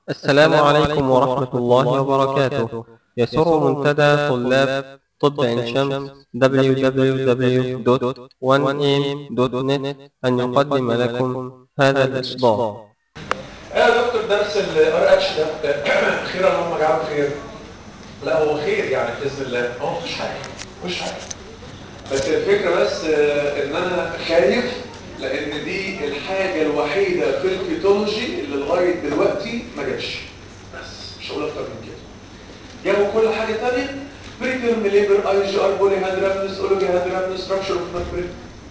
السلام عليكم ورحمة الله وبركاته يسر منتدى طلاب طب عين شمس www.1am.net أن يقدم لكم هذا الإصدار يا دكتور درس الار اتش ده خير اللهم اجعله خير لا هو خير يعني باذن الله هو مفيش حاجه مفيش حاجه بس الفكره بس آه، ان انا خايف لان دي الحاجه الوحيده في الفيتولوجي اللي لغايه دلوقتي ما جاتش بس مش هقول اكتر من كده جابوا كل حاجه ثانيه بريتيرم ليبر اي جي ار بولي هادرامنس اولوجي هادرامنس ستراكشر اوف ماتريك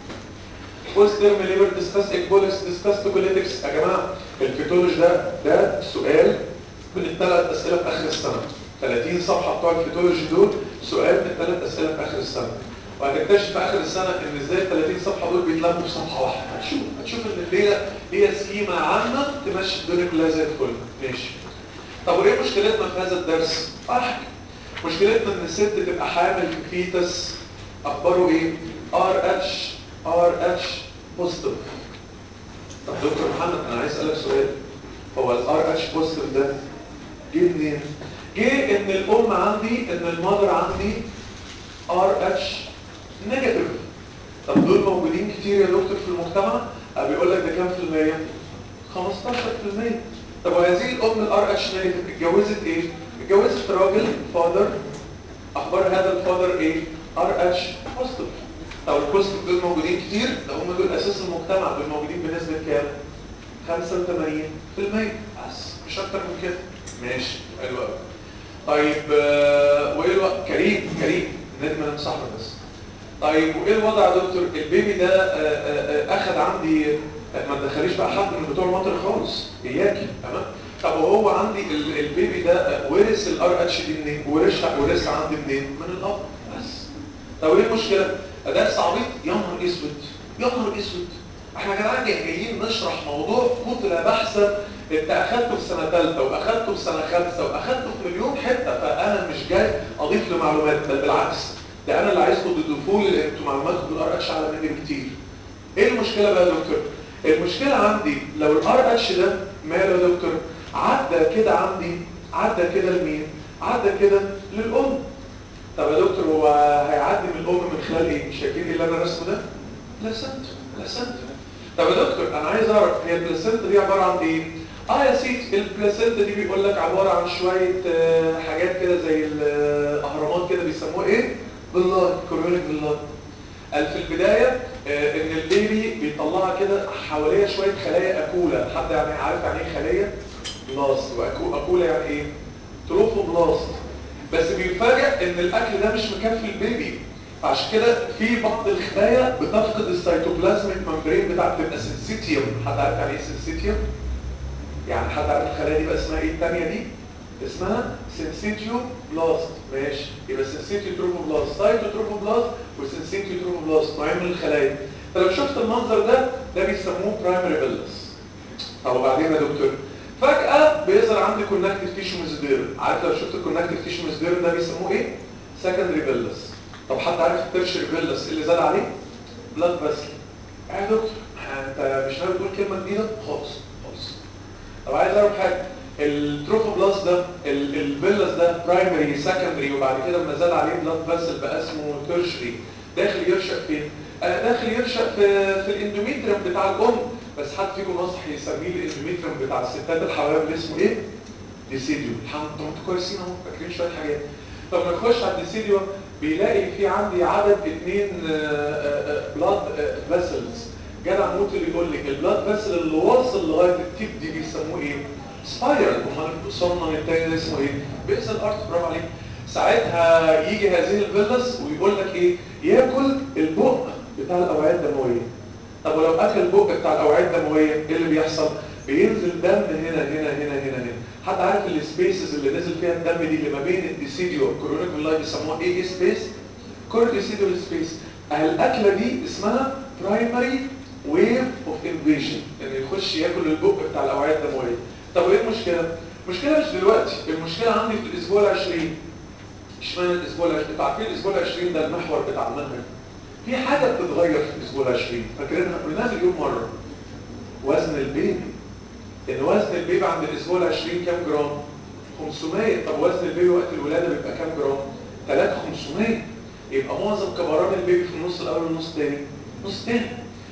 بوست تيرم ليبر ديسكاس اكبولكس ديسكاس توكوليتكس يا جماعه الفيتولوجي ده ده سؤال من الثلاث اسئله في اخر السنه 30 صفحه بتوع الفيتولوجي دول سؤال من الثلاث اسئله في اخر السنه وهتكتشف في اخر السنه ان ازاي ال 30 صفحه دول بيتلموا في صفحه واحده هتشوف هتشوف ان الليله هي سكيمه عامه تمشي الدنيا كلها زي الفل ماشي طب وايه مشكلتنا في هذا الدرس؟ واحد مشكلتنا ان الست تبقى حامل في فيتس اخباره ايه؟ ار اتش ار اتش بوزيتيف طب دكتور محمد انا عايز اسالك سؤال هو الار اتش بوزيتيف ده جه منين؟ جه ان الام عندي ان المذر عندي ار اتش نيجاتيف طب دول موجودين كتير يا دكتور في المجتمع أه بيقول لك ده كام في المية 15% طب وهذه الام الار اتش نيجاتيف اتجوزت ايه اتجوزت راجل فادر اخبار هذا الفادر ايه ار اتش بوزيتيف طب البوزيتيف دول موجودين كتير ده هم دول اساس المجتمع دول موجودين بنسبه كام 85% بس مش اكتر من كده ماشي حلو قوي طيب آه، وايه الوضع كريم كريم نجم انا صاحبك بس طيب وايه الوضع يا دكتور البيبي ده آه، آه، آه، اخد عندي آه، ما تدخليش بقى حد من بتوع المطر خالص اياكي تمام طب وهو عندي ال- البيبي ده آه، ورث الار اتش دي منين ورثها ورثها عندي منين من الاب بس طب ايه المشكله ده عبيط يا نهار اسود يا نهار اسود احنا يا جماعه جايين نشرح موضوع قتل بحثا انت اخدته في سنه ثالثه واخدته في سنه خامسه واخدته في مليون حته فانا مش جاي اضيف له معلومات بل بالعكس ده انا اللي عايزكم تضيفوا لي لان انتوا معلوماتكم بالار اتش اعلى مني بكتير ايه المشكله بقى يا دكتور المشكله عندي لو الار اتش ده ماله يا دكتور عدى كده عندي عدى كده لمين عدى كده للام طب يا دكتور هو هيعدي من الام من خلال ايه شايفين ايه اللي انا رسمه ده بلاسنتا بلاسنتا طب يا دكتور انا عايز اعرف هي البلاسنتا دي عباره عن ايه اه يا سيدي البلاسنتا دي بيقول لك عباره عن شويه آه، حاجات كده زي الاهرامات كده بيسموها ايه بالله كورونيك بالله قال في البداية آه، ان البيبي بيطلعها كده حواليها شوية خلايا اكولة حد يعني عارف يعني ايه خلايا بلاست واكولة يعني ايه تروفوبلاست بس بيفاجئ ان الاكل ده مش مكفي البيبي عشان كده في بعض الخلايا بتفقد السيتوبلازميك ممبرين بتاعت تبقى سنسيتيوم حد عارف يعني ايه سنسيتيوم يعني حد عارف الخلايا دي بقى اسمها ايه الثانيه دي اسمها سنسيتيو بلاست ماشي يبقى سنسيتيو تروفوبلاست سايتو تروفوبلاست وسنسيتيو تروفوبلاست نوعين من الخلايا فلو شفت المنظر ده ده بيسموه برايمري بيلس طب وبعدين يا دكتور فجأة بيظهر عندي كونكتيف تيشو ميزوديرم عارف لو شفت الكونكتيف تيشو ميزوديرم ده بيسموه ايه سكندري بيلس طب حد عارف الترشري بيلس إيه اللي زاد عليه بلاد فاسل يا دكتور انت مش ناوي تقول كلمه جديده خالص خالص طب عايز اعرف حاجه التروفوبلاست ده ال- البيلس ده برايمري سكندري وبعد كده لما زاد عليه بلاد فاسل بقى اسمه تيرشري داخل يرشق فين؟ آه داخل يرشق في في الاندوميتريوم بتاع الام بس حد فيكم نصح يسميه الاندوميتريوم بتاع الستات الحوامل اللي اسمه ايه؟ ديسيديو الحمد لله انتوا كويسين اهو فاكرين شويه حاجات طب نخش على الديسيديو بيلاقي في عندي عدد اثنين بلاد فيسلز جدع موت اللي يقول لك البلاد فيسل اللي واصل لغايه التيب دي بيسموه ايه؟ سبايرال امال الصمم التاني ده اسمه ايه؟ بئس الارت برافو عليك ساعتها يجي هذه الفيلس ويقول لك ايه؟ ياكل البق بتاع الاوعيه الدمويه طب ولو اكل البق بتاع الاوعيه الدمويه ايه اللي بيحصل؟ بينزل دم هنا هنا هنا هنا هنا حد عارف السبيسز اللي نزل فيها الدم دي اللي ما بين الديسيديو والكورونيك بالله بيسموها ايه سبيس؟ كورتيسيديو سبيس الاكله دي اسمها برايمري ويف اوف انفيجن يعني يخش ياكل البق بتاع الاوعيه الدمويه طب وايه المشكله؟ المشكله مش دلوقتي المشكله عندي في الاسبوع ال20 اشمعنى الاسبوع ال20 انتوا عارفين الاسبوع ال20 ده المحور بتاع المنهج في حاجه بتتغير في الاسبوع ال20 فاكرينها قلناها مليون مره وزن البيبي ان وزن البيبي عند الاسبوع ال 20 كام جرام 500 طب وزن البيبي وقت الولاده بيبقى كام جرام 3 500 يبقى معظم كبران البيبي في النص الاول والنص الثاني نص تاني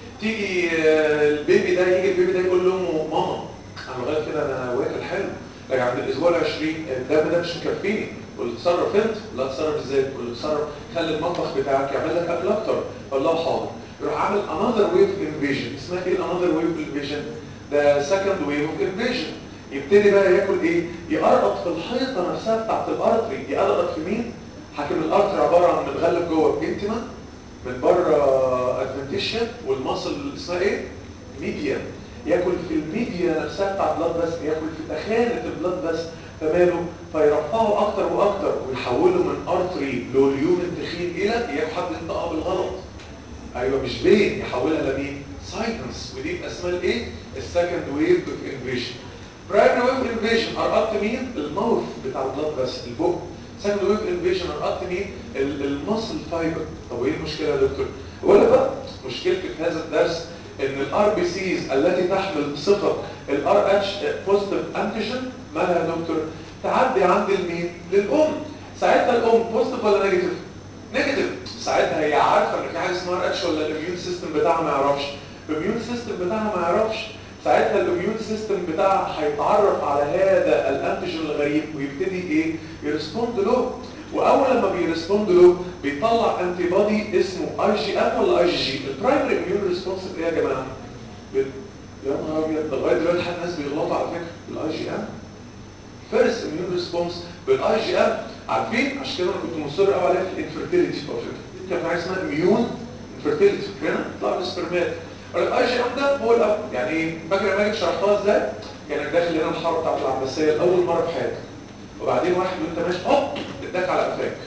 تيجي البيبي ده يجي البيبي ده يقول لامه ماما انا لغايه كده انا واكل حلو لكن عند الاسبوع ال 20 الدم ده مش مكفيني قول تصرف انت لا تصرف ازاي قول تصرف خلي المطبخ بتاعك يعمل لك اكل اكتر قول له حاضر يروح عامل انذر ويف انفيجن اسمها ايه الانذر ويف انفيجن ده سكند ويف اوف انفيجن يبتدي بقى ياكل ايه يقرقط في الحيطه نفسها بتاعت الارتري يقرقط في مين حاكم الارتري عباره عن متغلف جوه بجنتما من بره ادفنتيشن والمصل اسمها ايه ميديا ياكل في الميديا نفسها بتاع بلاد بس ياكل في تخانه البلاد بس فماله فيرفعه اكتر واكتر ويحوله من ارتري لوليوم التخين الى ياكل حد ينطقها بالغلط ايوه مش بين يحولها لمين ساينس ودي يبقى اسمها الايه السكند ويف اوف انفيجن برايمري ويف انفيجن ارقدت مين الماوث بتاع البلاد بس البق سكند ويف انفيجن ارقدت مين المصل فايبر طب وايه المشكله يا دكتور ولا بقى مشكلتي في هذا الدرس ان الار بي سيز التي تحمل صفه الار اتش بوزيتيف انتيجين مالها يا دكتور تعدي عند المين للام ساعتها الام بوزيتيف ولا نيجاتيف نيجاتيف ساعتها هي عارفه ان في حاجه اسمها ار اتش ولا الاميون سيستم بتاعها ما يعرفش الاميون سيستم بتاعها ما يعرفش ساعتها الاميون سيستم بتاعها هيتعرف على هذا الانتيجين الغريب ويبتدي ايه يرسبوند له واول لما بيرسبوند له بيطلع انتي بودي اسمه اي جي ام ولا اي جي جي البرايمري اميون ريسبونس ايه يا جماعه يا نهار ابيض لغايه دلوقتي حد ناس بيغلطوا على فكره بالاي جي ام فيرست اميون ريسبونس بالاي جي ام عارفين عشان كده انا كنت مصر قوي عليها في الانفيرتيليتي على فكره كان في حاجه اسمها اميون انفيرتيليتي هنا طلع السبرمات الاي جي ام ده هو الاول يعني ايه فاكر لما جيت شرحتها ازاي كانك داخل هنا الحاره بتاعت العباسيه لاول مره في حياتك وبعدين واحد وانت ماشي هوب اداك على قفاك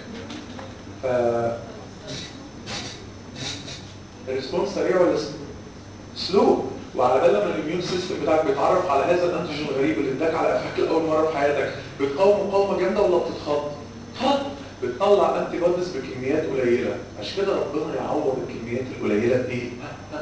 ف الريسبونس سريع ولا سلو وعلى بال لما الاميون سيستم بتاعك بيتعرف على هذا الانتيجين الغريب اللي اداك على قفاك لاول مره في حياتك بتقاوم مقاومه جامده ولا بتتخض؟ تخض بتطلع انتي بوديز بكميات قليله عشان كده ربنا يعوض الكميات القليله بايه؟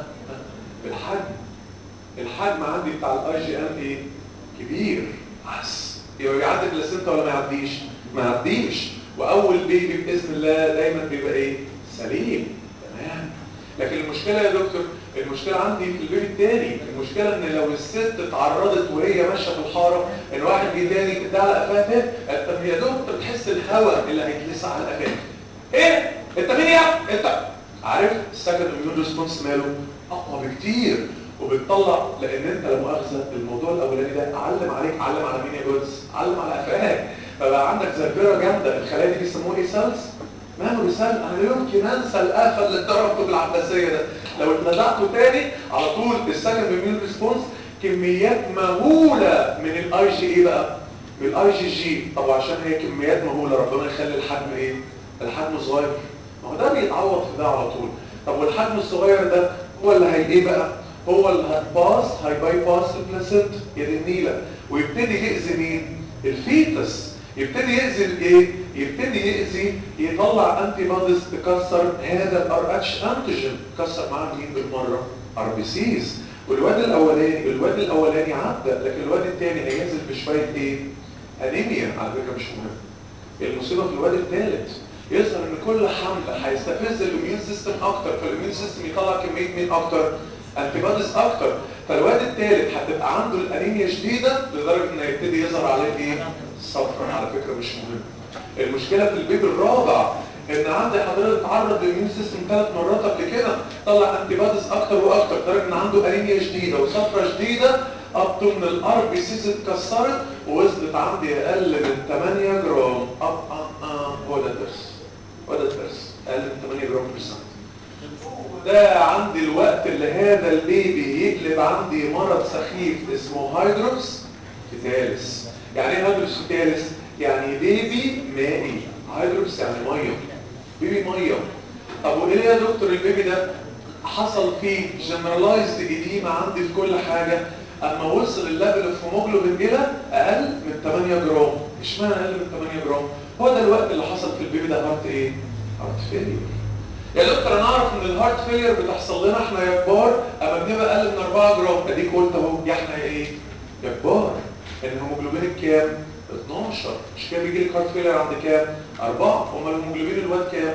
بالحجم الحجم عندي بتاع الاي جي ام ايه؟ كبير بس يبقى يعدي بلاسنتا ولا ما يعديش؟ ما يعديش واول بيبي باذن الله دايما بيبقى ايه؟ سليم تمام لكن المشكله يا دكتور المشكله عندي في البيبي الثاني المشكله ان لو الست اتعرضت وهي ماشيه في الحاره ان واحد جه تاني ادى على قفاها انت يا دوب انت بتحس الهواء اللي هيتلسع على قفاك ايه انت مين يا انت عارف السكند اميون ريسبونس ماله اقوى بكتير وبتطلع لان انت لا مؤاخذه الموضوع الاولاني ده علم عليك علم على مين يا جودز علم على قفاك فبقى عندك ذاكره جامده الخلايا دي بيسموها ايه سيلز ميموري سيل انا لا يمكن انسى القفل اللي اتضربته بالعباسيه ده لو اتلدعته تاني على طول السكند اميون ريسبونس كميات مهوله من الاي جي ايه بقى من الاي جي جي طب عشان هي كميات مهوله ربنا يخلي الحجم ايه الحجم صغير ما هو ده بيتعوض في ده على طول طب والحجم الصغير ده هو اللي هي ايه بقى هو اللي هتباص هيباي باس البلاسنتا يا دي النيله ويبتدي يأذي مين الفيتس يبتدي يأذي الايه يبتدي يأذي يطلع انتي بوديز تكسر هذا الار اتش انتيجين تكسر معاه مين بالمره ار بي سيز والواد الاولاني الواد الاولاني عدى لكن الواد الثاني هينزل بشويه ايه انيميا على فكره مش مهم المصيبه في الواد الثالث يظهر ان كل حمل هيستفز الاميون سيستم اكتر فالاميون سيستم يطلع كميه مين اكتر انتي بوديز اكتر فالواد الثالث هتبقى عنده الانيميا شديده لدرجه انه يبتدي يظهر عليه ايه صفرا على فكره مش مهم المشكله في البيبي الرابع ان عندي حضرتك اتعرض للميون سيستم ثلاث مرات قبل كده طلع انتي بوديز اكتر واكتر لدرجه ان عنده انيميا شديده وصفرة شديده ابطو من الار بي سيز اتكسرت ووصلت عندي اقل من 8 جرام اب اب اب هو ده الدرس هو ده الدرس اقل من 8 جرام في السنه ده عندي الوقت اللي هذا البيبي يقلب عندي مرض سخيف اسمه هيدروكس فيتاليس يعني ايه هيدروكس فيتاليس يعني بيبي مائي هيدروكس يعني ميه بيبي ميه طب وايه يا دكتور البيبي ده حصل فيه جنرالايزد اديمه عندي في كل حاجه اما وصل الليفل اوف هيموجلوبين الى اقل من 8 جرام اشمعنى اقل من 8 جرام هو ده الوقت اللي حصل في البيبي ده هارت ايه هارت فيلير يا دكتور انا اعرف ان الهارت فيلير بتحصل لنا احنا يا كبار اما بنبقى اقل من 4 جرام اديك قلت اهو يا احنا يا ايه يا كبار الهيموجلوبين الكام 12 مش كده بيجي لك هارت فيلر عند كام 4 امال الهيموجلوبين الواد كام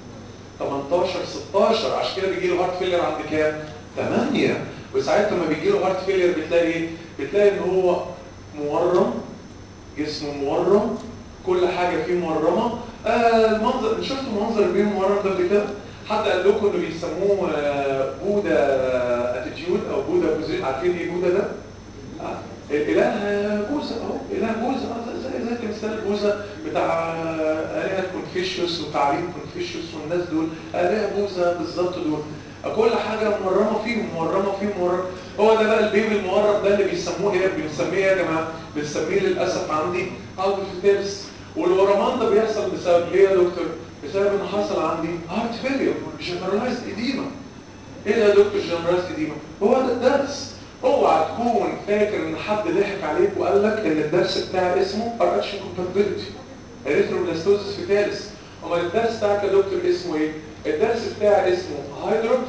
18 16 عشان كده بيجي له هارت فيلر عند كام 8 وساعتها لما بيجي له هارت فيلر بتلاقي ايه بتلاقي ان هو مورم جسمه مورم كل حاجه فيه مورمه آه المنظر شفتوا منظر البين مورم ده قبل كده حد قال لكم انه بيسموه آه بودا اتيتيود او بودا بوزي عارفين ايه بودا ده آه. الاله بوذا اهو اله بوذا آه زي زي تمثال بوذا بتاع آلهة كونفيشيوس وتعليم كونفيشيوس والناس دول آلهة بوذا بالظبط دول كل حاجة مورمة فيهم مورمة فيهم مورمة هو ده بقى البيبي المورم ده اللي بيسموه ايه بنسميه يا جماعة بنسميه للأسف عندي البوفيتيلس والورمان ده بيحصل بسبب ليه يا دكتور بسبب ان حصل عندي هارت فيلير جنرالايزد اديما ايه ده يا دكتور جنرالايزد اديما هو ده الدرس اوعى تكون فاكر ان حد ضحك عليك وقال لك ان الدرس بتاعي اسمه ار اتش كومباتيبيليتي اريثروبلاستوزس فيتاليس امال الدرس بتاعك يا دكتور اسمه ايه الدرس بتاعي اسمه هايدروبس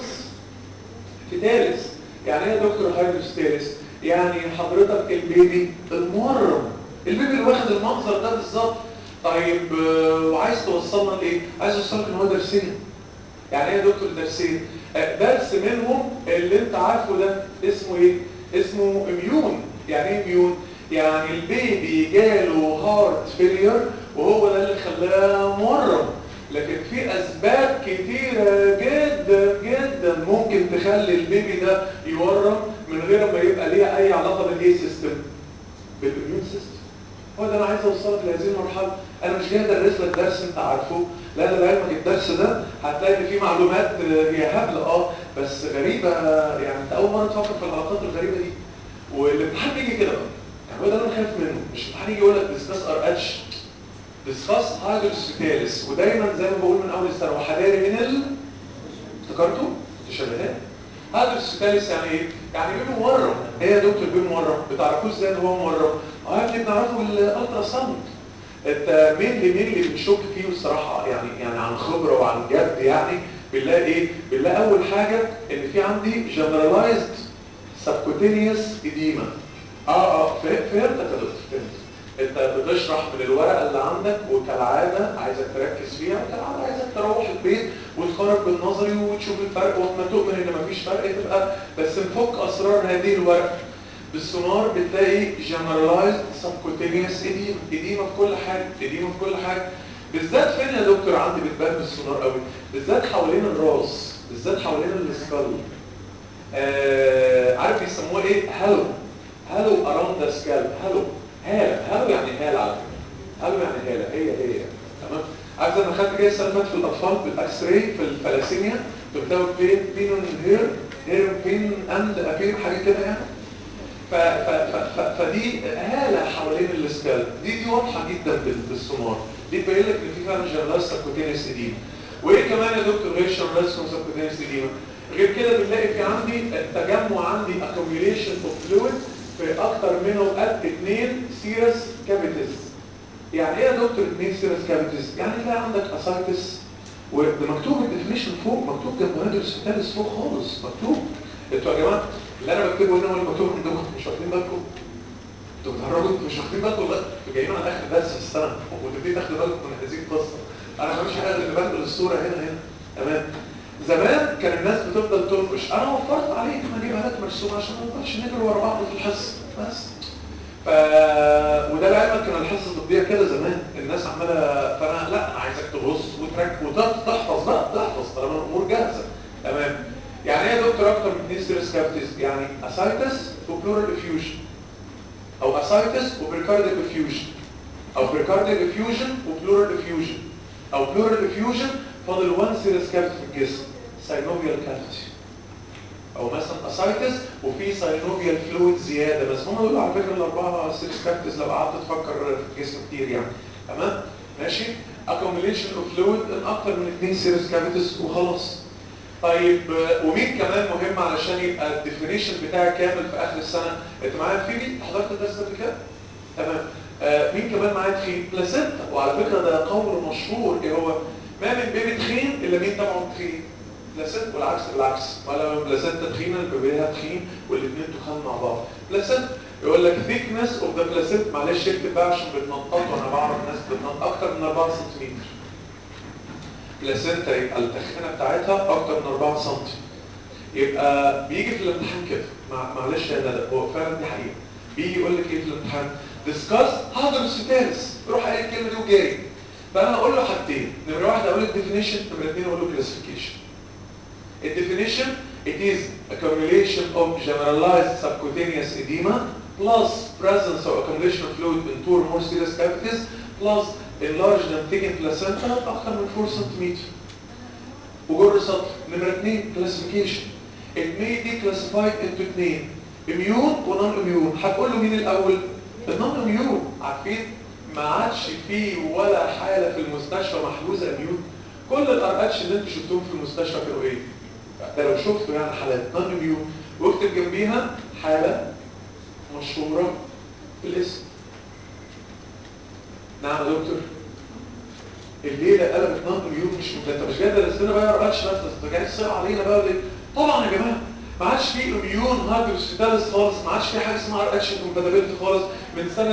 فيتاليس يعني ايه يا دكتور هايدروبس فيتاليس يعني حضرتك البيبي المورم البيبي اللي واخد المنظر ده بالظبط طيب وعايز توصلنا لايه عايز اوصلك ان هو درسين يعني ايه يا دكتور درسين درس منهم اللي انت عارفه ده اسمه ايه اسمه اميون يعني ايه اميون يعني البيبي جاله هارت فيلير وهو ده اللي خلاه مورم لكن في اسباب كتيرة جدا جدا ممكن تخلي البيبي ده يورم من غير ما يبقى ليها اي علاقة بالايه سيستم بالاميون سيستم هو ده انا عايز اوصلك لهذه المرحله انا مش جاي ادرس لك درس انت عارفه لا لا لعلمك الدرس ده هتلاقي ان فيه معلومات هي هبله اه بس غريبه يعني انت اول مره تفكر في العلاقات الغريبه دي والامتحان بيجي كده بقى يعني هو ده اللي انا خايف منه مش الامتحان يجي يقول لك ديسكاس ار اتش ديسكاس هايدروس فيتاليس ودايما زي ما بقول من اول السنه وحداري من ال افتكرتوا تشبهات هايدروس فيتاليس يعني ايه يعني بيبي مورم ايه يا دكتور بيبي مورم بتعرفوه ازاي ان هو مورم اه يا ابني بنعرفه بالالترا ساوند انت مين اللي مين اللي بنشك فيه الصراحه يعني يعني عن خبره وعن جد يعني بنلاقي ايه بنلاقي اول حاجه ان في عندي جنرالايزد سبكوتينيوس اديما اه اه فهمتك يا دكتور فهمت انت بتشرح من الورقه اللي عندك وكالعاده عايزك تركز فيها وكالعاده عايزك تروح البيت وتخرج بالنظري وتشوف الفرق وما تؤمن ان مفيش فرق تبقى بس نفك اسرار هذه الورقه بالسونار بتلاقي جنرالايزد سبكوتينيوس اديما اديما في كل حاجه اديما في كل حاجه بالذات فين يا دكتور عندي بتبان بالسونار قوي بالذات حوالين الراس بالذات حوالين السكال آه عارف بيسموه ايه هالو هالو اراوند ذا سكال هالو هاله هالو يعني هاله على فكره هالو يعني هاله هي هي تمام عارف زي ما خدت جاي السنه في الاطفال بالاكس راي في الفلاسيميا بتلاقوا بين بين هير هير بين اند ابين حاجه كده يعني ف ف ف فدي هالة حوالين الاسكال دي دي واضحة جدا بالسونار دي تبين لك ان في فعلا جنرالايز سبكوتينيوس اديما وايه كمان يا دكتور غير جنرالايز سبكوتينيوس اديما غير كده بنلاقي في عندي التجمع عندي accumulation of fluid في اكتر منهم قد اثنين سيرس كافيتيز يعني ايه يا دكتور اثنين سيرس كافيتيز يعني تلاقي عندك اسايتس وده مكتوب الديفينيشن فوق مكتوب جنب هيدروس فيتاليس فوق خالص مكتوب انتوا يا جماعه اللي انا بكتبه هنا واللي مكتوب عندكم مش واخدين بالكم انتوا بتهرجوا انتوا مش واخدين بالكم بقى انتوا جايين على اخر درس في السنه وتبتدي تاخدوا بالكم من هذه القصه انا مش هاخد بالكم للصوره هنا هنا تمام زمان كان الناس بتفضل تنقش انا وفرت عليك انا اجيبها لك مرسومه عشان ما نفضلش نجري ورا بعض في الحصه بس ف وده لعلمك كان الحصص بتضيع كده زمان الناس عماله فانا لا انا عايزك تبص وتركز وتحفظ بقى تحفظ طالما الامور جاهزه تمام يعني ايه يا دكتور اكتر من اثنين سيرس كافتيز يعني اسايتس وبلورال افيوجن او اسايتس وبريكارديال افيوجن او بريكارديال افيوجن وبلورال افيوجن او بلورال افيوجن فاضل وان سيرس كافتي في الجسم ساينوفيال كافتي او مثلا اسايتس وفي ساينوفيال فلويد زياده بس هم دول على فكره الاربعه سيرس كافتيز لو قعدت تفكر في الجسم كتير يعني تمام ماشي accumulation of fluid ان اكتر من اثنين سيرس كافيتيز وخلاص طيب ومين كمان مهم علشان يبقى الديفينيشن بتاعي كامل في اخر السنه انت معايا في حضرت الدرس ده قبل كده تمام آه مين كمان معايا تخين بلاسينتا وعلى فكره ده قول مشهور ايه هو ما من بيبي تخين الا مين طبعا تخين بلاسينتا والعكس بالعكس ولا بلاسينتا تخينه البيبيها تخين والاثنين تخان مع بعض بلاسينتا يقول لك thickness of the placenta معلش اكتب بقى عشان بتنطط وانا بعرف ناس بتنطط اكتر من 4 سم بلاسنتا يبقى التخانه بتاعتها اكتر من 4 سم يبقى بيجي في الامتحان كده مع معلش يا ندى هو فعلا دي حقيقه بيجي يقول لك ايه في الامتحان discuss هادروسيتالس يروح قايل الكلمه دي وجاي فانا هقول له حاجتين نمره واحد اقول له الديفينيشن نمره اثنين اقول له كلاسيفيكيشن الديفينيشن it is accumulation of generalized subcutaneous edema plus presence or accumulation of fluid in two or more serous cavities plus enlarged and thickened placenta اكثر من 4 سم وجر سطر نمره اثنين كلاسيفيكيشن it may be classified into اثنين immune ونون immune هتقول له مين الاول النون immune عارفين ما عادش فيه ولا حاله في المستشفى محجوزه immune كل الار اتش اللي انتوا شفتوهم في المستشفى كانوا ايه ده لو شفتوا يعني حالات نون immune واكتب جنبيها حاله مشهوره بالاسم نعم يا دكتور الليله قلبت نون immune مش انت مش جاي درس لنا بقى ار اتش بس انت جاي تصير علينا بقى ولا طبعا يا جماعه ما عادش في اميون هايدروسيتالس خالص ما عادش في حاجه اسمها ار اتش كومباتيبلتي خالص من سنه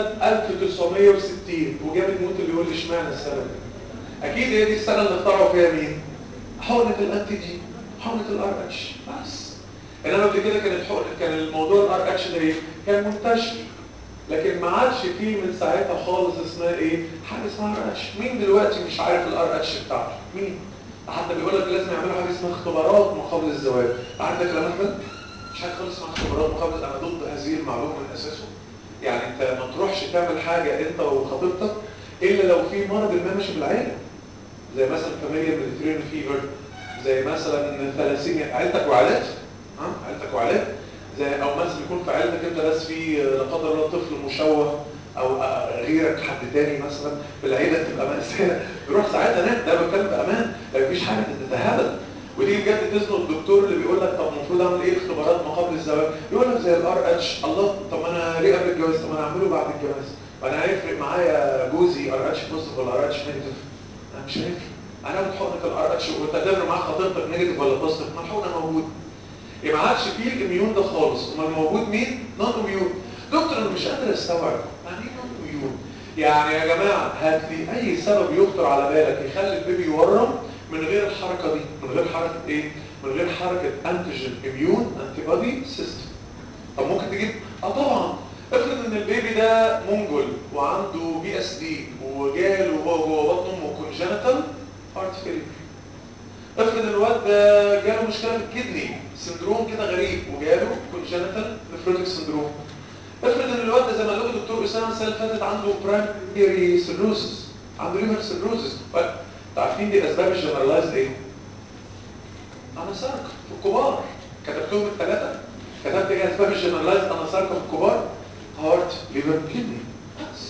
1960 وجابت موت اللي يقول لي اشمعنى السنه دي اكيد هي دي السنه اللي اخترعوا فيها مين حقنه الانتي دي حقنه الار اتش بس انما قبل كده كانت حقنه كان الموضوع الار اتش ده ايه كان منتشر لكن ما عادش فيه من ساعتها خالص اسمها ايه حاجه اسمها ار اتش مين دلوقتي مش عارف الار اتش بتاعته مين حتى بيقول لك لازم يعملوا حاجه اسمها اختبارات ما قبل الزواج عارف ده كلام احمد مش حاجه خالص اسمها اختبارات ما قبل انا ضد هذه المعلومه من اساسه يعني انت ما تروحش تعمل حاجه انت وخطيبتك الا لو في مرض ما ماشي بالعيله زي مثلا فاميليا ميديترينيان فيفر زي مثلا ثلاسيميا عيلتك وعائلات ها عيلتك وعائلات زي او مثلا يكون في عيلتك انت ناس في لا قدر الله طفل مشوه او غيرك حد تاني مثلا في العيله تبقى مأساة يروح ساعتها نام ده بتكلم بامان لا مفيش حاجه تتهبل ودي بجد تزنق الدكتور اللي بيقول لك طب المفروض اعمل ايه اختبارات ما قبل الزواج يقول لك زي الار اتش الله طب انا ليه قبل الجواز طب انا اعمله بعد الجواز وانا هيفرق معايا جوزي ار اتش بوزيتيف ولا ار اتش نيجاتيف انا مش هيفرق انا بتحقنك الار اتش وانت هتفرق معاك خطيبتك نيجاتيف ولا بوزيتيف ما الحقنه موجود يبقى ما عادش فيه الاميون ده خالص امال موجود مين نون اميون دكتور انا مش قادر استوعب يعني ايه نون اميون يعني يا جماعه هات لي اي سبب يخطر على بالك يخلي البيبي يورم من غير الحركه دي من غير حركه ايه من غير حركه انتيجين اميون انتي بودي سيستم طب ممكن تجيب اه طبعا افرض ان البيبي ده منجل وعنده بي اس دي وجاله وهو جوه بطن امه كونجنتال هارت فيلير افرض الواد ده جاله مشكله في الكدني سندروم كده غريب وجاله كونجنتال نفروتيك سندروم افرض ان الواد ده زي ما قال لكم الدكتور اسامه السنه اللي فاتت عنده برايمري سيروسس عنده ليفر سيروسس عارفين دي اسباب الجنرالايز ايه؟ انا سارك في الكبار كتبتهم الثلاثه كتبت ايه اسباب الجنرالايز انا سارك في الكبار هارت ليفر كدني بس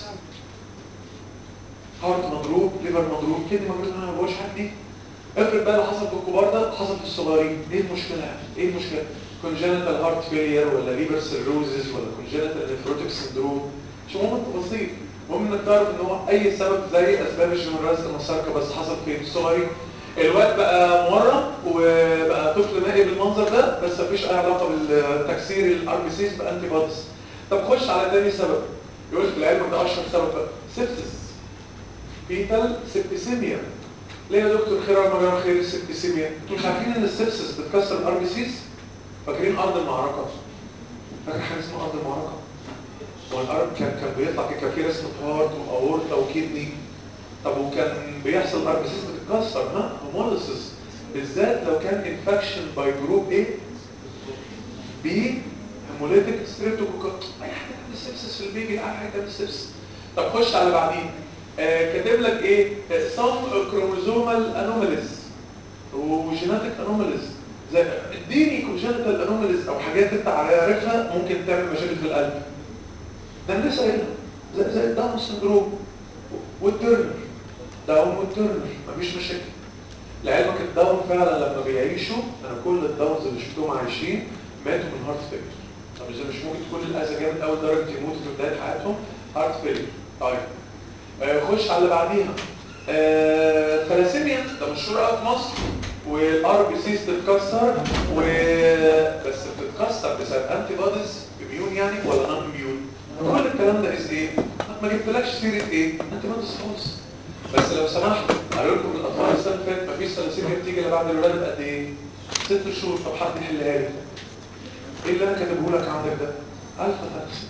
هارت مضروب ليفر مضروب كدني مضروب انا ما بقولش حاجه دي افرض بقى اللي حصل في الكبار ده حصل في الصغيرين ايه المشكله يعني ايه المشكله كونجنتال هارت فيلير ولا ليفر سيروزز ولا كونجنتال نيفروتيك سندروم مش مهم بسيط المهم انك تعرف ان هو اي سبب زي اسباب الجنرالايز المساركه بس حصل فين الصغيرين الواد بقى مورم وبقى طفل مائي بالمنظر ده بس مفيش اي علاقه بالتكسير الار بي سيز بانتي بوديز طب خش على تاني سبب يقول لك العلم ده اشهر سبب بقى سيبسس فيتال سيبتيسيميا ليه يا دكتور خير ولا مجال خير السبتيسيميا انتوا مش عارفين ان السبسس بتكسر الار بي سيز فاكرين ارض المعركه فاكر حاجه اسمها ارض المعركه هو الارض كان كان بيطلع كان في رسمه هارت واورتا وكدني طب وكان بيحصل ار بي سيز بتتكسر ها هوموليسيس بالذات لو كان انفكشن باي جروب ايه بي هيموليتيك ستريبتوكوكال اي حاجه من السبسس في البيبي اي حاجه من السبسس طب خش على بعدين آه كاتب لك ايه some chromosomal anomalies وجيناتيك anomalies زي اديني كونجنتال انوماليز او حاجات انت عارفها ممكن تعمل مشاكل في القلب ده انا لسه قايلها زي زي الداون سندروم والترنر داون والترنر مفيش مشاكل لعلمك الداون فعلا لما بيعيشوا انا كل الداونز اللي شفتهم عايشين ماتوا من هارت فيلير طب ازاي مش ممكن تكون الاذى جامد قوي لدرجه يموتوا في بدايه حياتهم هارت فيلير طيب آه خش على اللي بعديها آه ثلاسيميا ده مشهور قوي في مصر والار بي سيز تتكسر و بس بتتكسر بسبب انتي بوديز اميون يعني ولا نون اميون كل الكلام ده از ايه ما جبتلكش سيره ايه انت ما خالص بس لو سمحت قالوا لكم الاطفال السنه اللي فاتت مفيش ثلاثين بتيجي الا بعد الولاده بقد ايه ست شهور طب حد يحلها لي ايه اللي انا كاتبه لك عندك ده الفا ثلاثين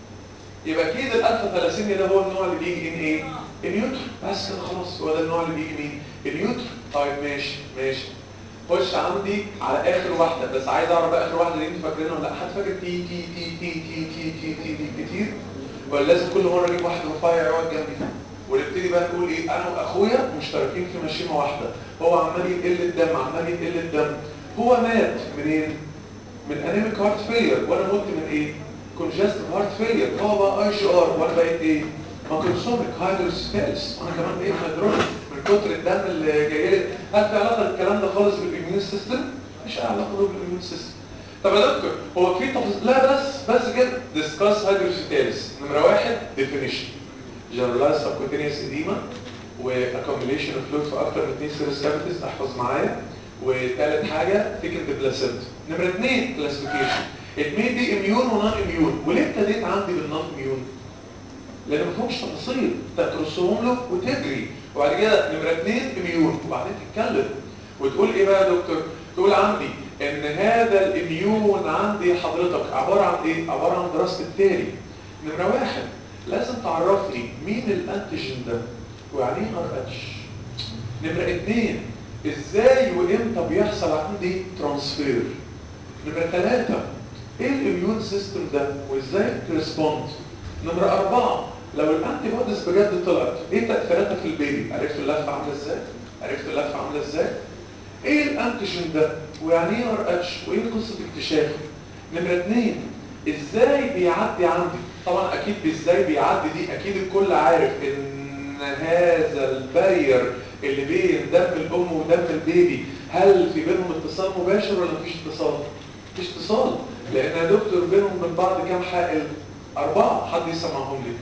يبقى اكيد الالفا ثلاثين ده هو النوع اللي بيجي ان ايه النيوتر بس كده خلاص هو ده النوع اللي بيجي مين النيوتر طيب ماشي ماشي خش عندي على اخر واحده بس عايز اعرف بقى اخر واحده دي انت فاكرينها ولا لا حد فاكر تي تي تي تي تي تي تي تي تي كتير ولا لازم كل مره اجيب واحد رفيع يقعد جنبي ونبتدي بقى نقول ايه انا واخويا مشتركين في مشيمه واحده هو عمال يقل الدم عمال يقل الدم هو مات منين من انيميك هارت فيلير وانا مت من ايه كونجستيف هارت فيلير هو بقى اي جي ار وانا بقيت ايه ماكروسوميك هايدروسيفالس وانا كمان بقيت هيدروليك من كتر الدم اللي جاي لي هل في علاقه الكلام ده خالص بالاميون سيستم مش علاقه بالاميون سيستم طب يا دكتور هو في تفاصيل لا بس بس كده ديسكاس هايدروسيفالس نمره واحد ديفينيشن جنرالايز سبكوتينيوس اديما واكوميليشن اوف فلويد في اكتر من اثنين سيريس كافيتيز احفظ معايا وثالث حاجه ثيكند بلاسنت نمره اثنين كلاسيفيكيشن it may be immune ونون immune وليه ابتديت عندي بالنون immune لان ما فيهمش تفاصيل انت ترسمهم له وتجري وبعد كده نمره اثنين اميون وبعدين تتكلم وتقول ايه بقى يا دكتور تقول عندي ان هذا الاميون عندي حضرتك عباره عن ايه عباره عن دراسه التالي نمره واحد لازم تعرف لي مين الانتيجين ده ويعني ايه ار اتش نمره اثنين ازاي وامتى بيحصل عندي ترانسفير نمره ثلاثه ايه الاميون سيستم ده وازاي تريسبوند نمرة أربعة لو الأنتي بوديز بجد طلعت إيه تأثيراتها في البيبي؟ عرفت اللفة عاملة إزاي؟ عرفت اللفة عاملة إزاي؟ إيه الأنتيجين ده؟ ويعني إيه ار اتش؟ وإيه قصة اكتشافه؟ نمرة اتنين إزاي بيعدي عندي؟ طبعا أكيد بإزاي بيعدي دي أكيد الكل عارف إن هذا البارير اللي بين دم الأم ودم البيبي هل في بينهم اتصال مباشر ولا مفيش اتصال؟ مفيش اتصال لأن يا دكتور بينهم من بعض كام حائل؟ أربعة حد يسمعهم لي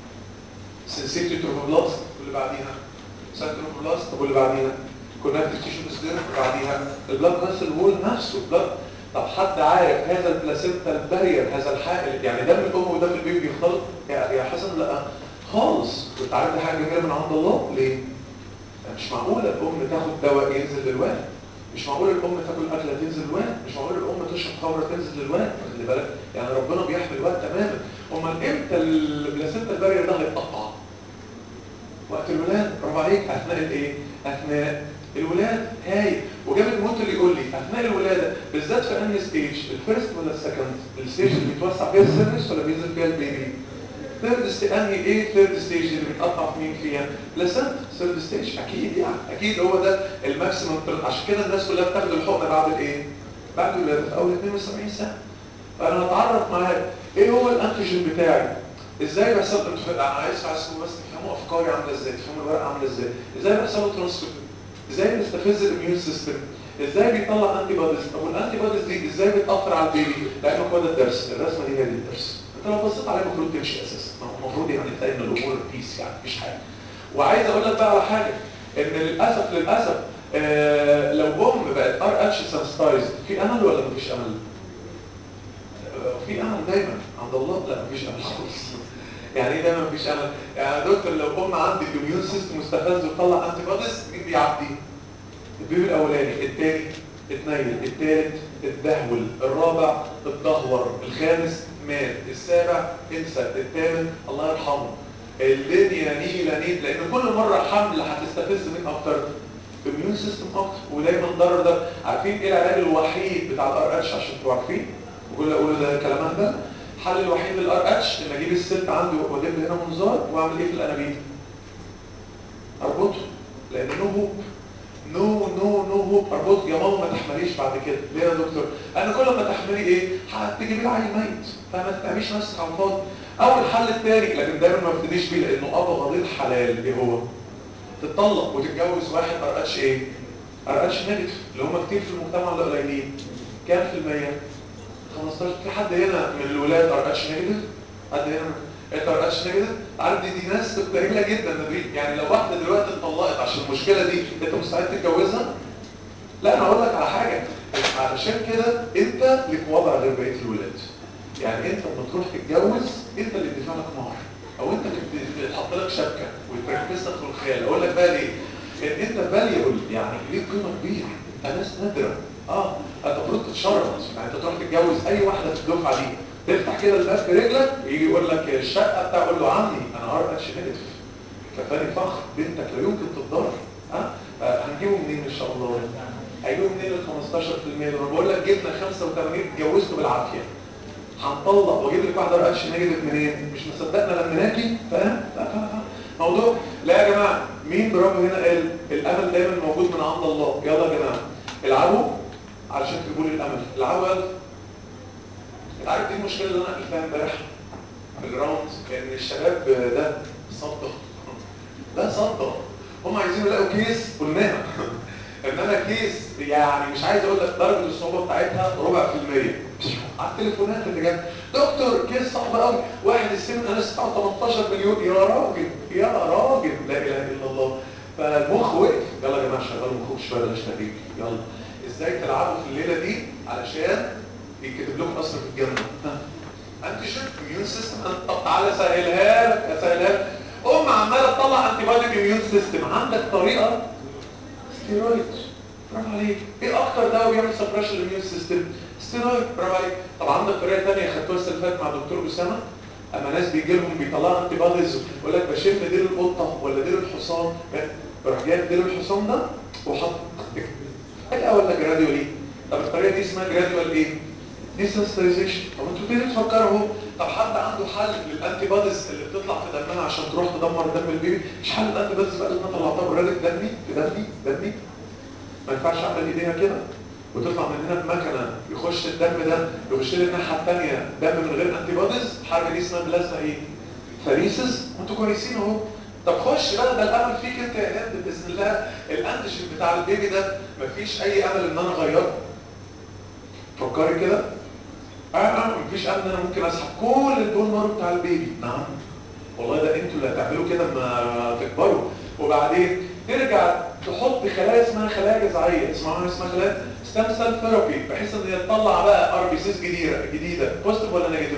سنسيتي تروفوبلاست واللي بعديها سنتروفوبلاست طب واللي بعديها كونكتيف تيشو بسلير بعديها البلاد فاسل وول نفسه بلاد طب حد عارف هذا البلاسينتا البارير هذا الحائل يعني دم الام ودم البيبي بيختلط يا يا حسن لا خالص كنت عارف دي حاجه جميله من عند الله ليه؟ يعني مش معقوله الام تاخد دواء ينزل للوالد مش معقول الام تاكل اكله تنزل للوالد مش معقول الام تشرب خمره تنزل للوالد خلي بالك يعني ربنا بيحمي الوالد تماما امال امتى البلاسينتا البارير ده هيتقطع وقت الولاده برافو عليك اثناء الايه اثناء الولاده هاي وجابت موت اللي يقول لي اثناء الولاده بالذات في انهي ستيج الفيرست ولا السكند الستيج اللي بيتوسع فيها السيرفس ولا بينزل فيها البيبي ثيرد ستيج انهي ايه ثيرد ستيج اللي بيتقطع في مين فيها بلاسنت ثيرد ستيج اكيد يعني اكيد هو ده الماكسيمم عشان كده الناس كلها بتاخد الحقنه بعد الايه بعد الولاده في اول 72 سنه فانا هتعرف معاك ايه هو الانتيجين بتاعي ازاي بيحصل انا عايز عايزكم بس تفهموا افكاري عامله ازاي تفهموا الورقه عامله ازاي ازاي بيحصل له ترانسفير ازاي بيستفز الاميون سيستم ازاي بيطلع انتي بوديز طب والانتي بوديز دي ازاي بتاثر على البيبي لانه هو ده الدرس الرسمه دي هي دي الدرس انت لو بصيت عليه المفروض تمشي اساسا المفروض يعني تلاقي ان الامور بيس يعني مفيش حاجه وعايز اقول لك بقى على حاجه ان للاسف للاسف آه لو ام بقت ار اتش سنسيتايز في امل ولا مفيش امل؟ في امل دايما عند الله لا مفيش امل خالص يعني ايه دايما مفيش امل؟ يعني يا دكتور لو ام عندي الاميون سيستم مستفز وطلع انتي بوديز مين بيعدي؟ البيبي الاولاني الثاني اتنيل الثالث اتدهول الرابع اتدهور الخامس مات السابع انسى الثامن الله يرحمه الدنيا نيلة نيل لان كل مرة حمل هتستفز مين اكتر الاميون سيستم اكتر ودايما ضرر ده عارفين ايه العلاج الوحيد بتاع الار اتش عشان تبقوا عارفين وكل اقوله ده كلام اهبل الحل الوحيد للار اتش ان اجيب الست عندي وادب هنا منظار واعمل ايه في الانابيب اربطه لان نو هوب نو نو نو هوب اربط يا ماما ما تحمليش بعد كده ليه يا دكتور انا كل ما تحملي ايه هتجيبي لي عيل ميت فما تتعبيش نفسك على الفاضي او الحل الثاني لكن دايما ما ابتديش بيه لانه ابا غليظ حلال ايه هو تتطلق وتتجوز واحد ار اتش ايه ار اتش نيجاتيف اللي هم كتير في المجتمع اللي قليلين كام في المية 15 في حد هنا من الولاد ار اتش نيجاتيف حد هنا انت ار اتش نيجاتيف عارف دي, دي ناس قليله جدا نبيل يعني لو واحده دلوقتي اتطلقت عشان المشكله دي انت مستعد تتجوزها لا انا اقول لك على حاجه علشان كده انت لك وضع غير بقيه الولاد يعني انت لما تروح تتجوز انت اللي بتدفع لك مهر او انت اللي بتحط لك شبكه وتركز لك في الخيال اقول لك بقى ليه ان انت فاليبل يعني ليك قيمه كبيره انت ناس نادره اه انت المفروض تتشرف يعني انت تروح تتجوز اي واحده في الدفعه دي تفتح كده الباب برجلك يجي يقول لك الشقه بتاع قول له عمي انا ار اتش نيجاتيف كفاني فخر بنتك لا يمكن تتضرر ها آه هنجيبه منين ان شاء الله هيجيبوا منين ال 15% انا بقول لك جبنا 85 اتجوزته بالعافيه هنطلق واجيب لك واحده رقش نيجاتيف منين مش مصدقنا لما ناجي فاهم لا فاهم موضوع لا يا جماعه مين برافو هنا قال الامل دايما موجود من عند الله يلا يا جماعه العبوا علشان تجيبوا لي الامل العبوا يلا انت عارف دي المشكله اللي انا قلتها امبارح في الجراوند ان الشباب ده صدق ده صدق هم عايزين يلاقوا كيس قلناها انما كيس يعني مش عايز اقول لك درجه الصعوبه بتاعتها ربع في المية على التليفونات اللي جت دكتور كيس صعب قوي واحد السن انا 18 مليون يا راجل يا راجل لا اله الا الله فالمخ وقف يلا يا جماعه شغلوا مخكم شويه بلاش تهريج يلا ازاي تلعبوا في الليله دي علشان يتكتب لكم اصلا في الجنه انتيجين اميون سيستم طب تعالى اسهلها لك اسهلها لك ام عماله تطلع انتي بودي اميون سيستم عندك طريقه ستيرويد برافو عليك ايه اكتر دواء بيعمل سبريشن للاميون سيستم ستيرويد برافو عليك طب عندك طريقه ثانيه خدتوها السنه اللي فاتت مع دكتور اسامه اما ناس بيجي لهم بيطلعوا انتي بوديز يقول لك بشم ديل القطه ولا ديل الحصان بروح جايب ديل الحصان ده وحط فجاه ولا جراديوال ايه طب الطريقه دي اسمها جراديوال ايه ديسنسيتايزيشن طب انتوا تيجي تفكروا اهو طب حد عنده حل للانتي بوديز اللي بتطلع في دمها عشان تروح تدمر دم البيبي مش حل الانتي بوديز بقى اللي انا طلعتها برادة دمي في دمي دمي ما ينفعش اعمل ايديها كده وتطلع من هنا بمكنه يخش الدم ده يخش لي الناحيه الثانيه دم من غير انتي بوديز حاجه دي اسمها بلازما ايه فريسس وانتوا كويسين اهو طب خش بقى ده الامل فيك انت يا هند باذن الله الانتيجين بتاع البيبي ده مفيش اي امل ان انا اغيره فكري كده اه مفيش امل ان انا ممكن اسحب كل البون مارو بتاع البيبي نعم والله ده انتوا اللي هتعملوا كده اما تكبروا وبعدين ترجع تحط خلايا اسمها خلايا جذعيه اسمها اسمها خلايا ستام سيل ثيرابي بحيث ان هي تطلع بقى ار بي سيز جديده جديده بوزيتيف ولا نيجاتيف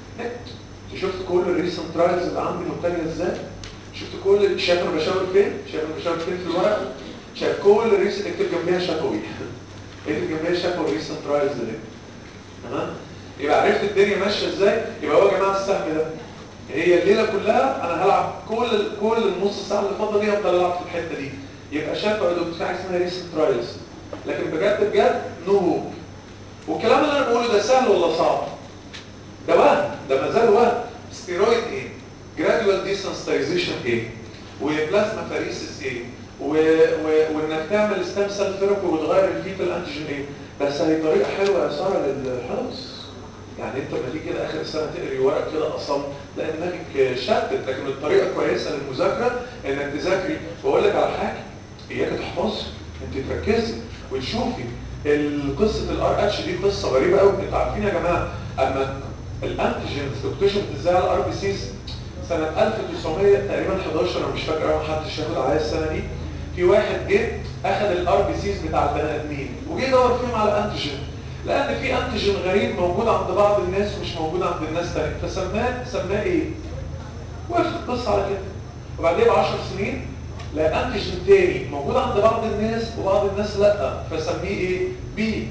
شفت كل الريسنت ترايلز اللي عندي مبتنيه ازاي شفت كل شايف انا بشاور فين شايف انا بشاور فين في الورق شايف كل الريسنت اكتب جنبيها شفوي اكتب جنبيها شفوي الريسنت ترايلز دي تمام يبقى عرفت الدنيا ماشيه ازاي يبقى هو يا جماعه السهم ده هي الليله كلها انا هلعب كل كل النص ساعه اللي فاضله دي افضل العب في الحته دي يبقى شاف يا دكتور في حاجه اسمها ريسنت ترايلز لكن بجد بجد نو هوب والكلام اللي انا بقوله ده سهل ولا صعب ده وهم ده ما زال وهم ستيرويد ايه جراديوال ديسنسيتايزيشن ايه وبلازما فاريسيس ايه و... و... وانك تعمل ستام سيل ثيرابي وتغير الفيتال انتيجين ايه بس هي طريقه حلوه يا ساره للحفظ يعني انت لما تيجي كده اخر السنه تقري ورق كده اصلا تلاقي دماغك شتت لكن الطريقه كويسه للمذاكره انك تذاكري واقول لك على حاجه اياك تحفظي انت تركزي وتشوفي القصه الار اتش دي قصه غريبه قوي انتوا عارفين يا جماعه اما الانتيجينز اكتشفت ازاي على الار بي سيز سنه 1900 تقريبا 11 انا مش فاكر قوي محدش ياخد عليا السنه دي في واحد جه اخذ الار بي سيز بتاع البني ادمين وجه يدور فيهم على انتيجين لان في انتيجين غريب موجود عند بعض الناس ومش موجود عند الناس تاني فسماه سماه ايه وقفت القصه على كده وبعدين ب 10 سنين لقى انتيجين تاني موجود عند بعض الناس وبعض الناس لا فسميه ايه بي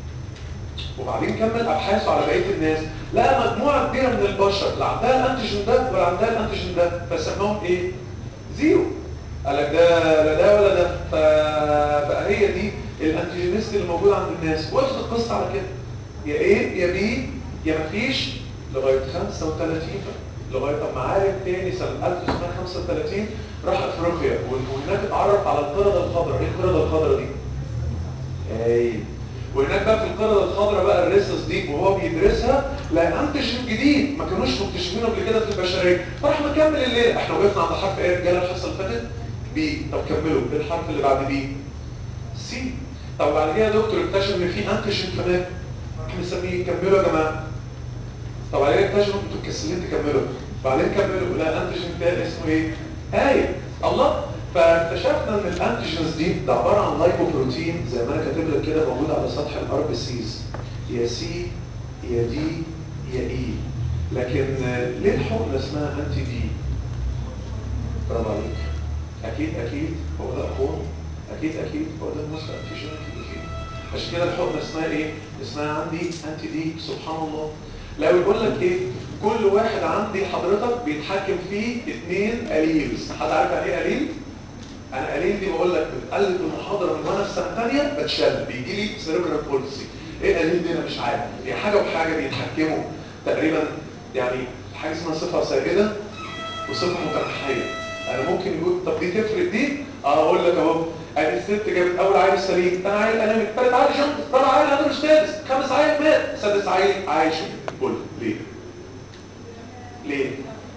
وبعدين كمل ابحاثه على بقيه الناس لقى مجموعه كبيره من البشر لا عندها الانتيجين ده ولا عندها الانتيجين ده فسماهم ايه زيرو قال لك ده لا ده ولا ده ف... فهي هي دي الانتيجينيست اللي موجود عند الناس وقفت القصه على كده يا ايه يا بي يا مفيش لغايه 35 لغايه اما عارف تاني سنه 1935 راح افريقيا وهناك اتعرف على القرده الخضراء ايه القرده الخضراء دي؟ ايه وهناك بقى في القرده الخضراء بقى الريسس دي وهو بيدرسها لقى انتيجين جديد ما كانوش مكتشفينه قبل كده في البشريه فراح مكمل الليل احنا وقفنا عند حرف ايه يا رجاله الحصه اللي فاتت بي طب كملوا ايه الحرف اللي بعد بي سي طب بعد كده دكتور اكتشف ان في انتيجين كمان بنسميه كملوا يا جماعه طب بعد كده اكتشفوا انتوا مكسلين تكملوا بعدين كملوا لا انتيجين تاني اسمه ايه هاي الله فاكتشفنا ان الانتيجينز دي ده عباره عن لايبوبروتين زي ما انا كاتب لك كده موجود على سطح الار بي سيز يا سي يا دي يا اي لكن ليه الحقنه اسمها انتي دي برافو عليك اكيد اكيد هو ده اخوه اكيد اكيد هو ده النسخه انتيجينيك عشان كده الحقنه اسمها ايه اسمها عندي انتي دي سبحان الله لو يقول لك ايه كل واحد عندي حضرتك بيتحكم فيه اثنين اليلز حد عارف يعني ايه اليل انا اليل دي بقول لك بتقلب المحاضره من وانا في سنه ثانيه بتشل بيجي لي سيريبرال بولسي ايه اليل دي انا مش عارف هي حاجه وحاجه بيتحكموا تقريبا يعني حاجه اسمها صفه سائده وصفه متنحيه انا ممكن يقول طب دي تفرق دي اه اقول لك اهو ادي الست جابت اول عيل سليم ثاني عيل انامي ثالث عيل شمس رابع عيل هدر سادس خامس عيل مات سادس عيل عايش كل ليه ليه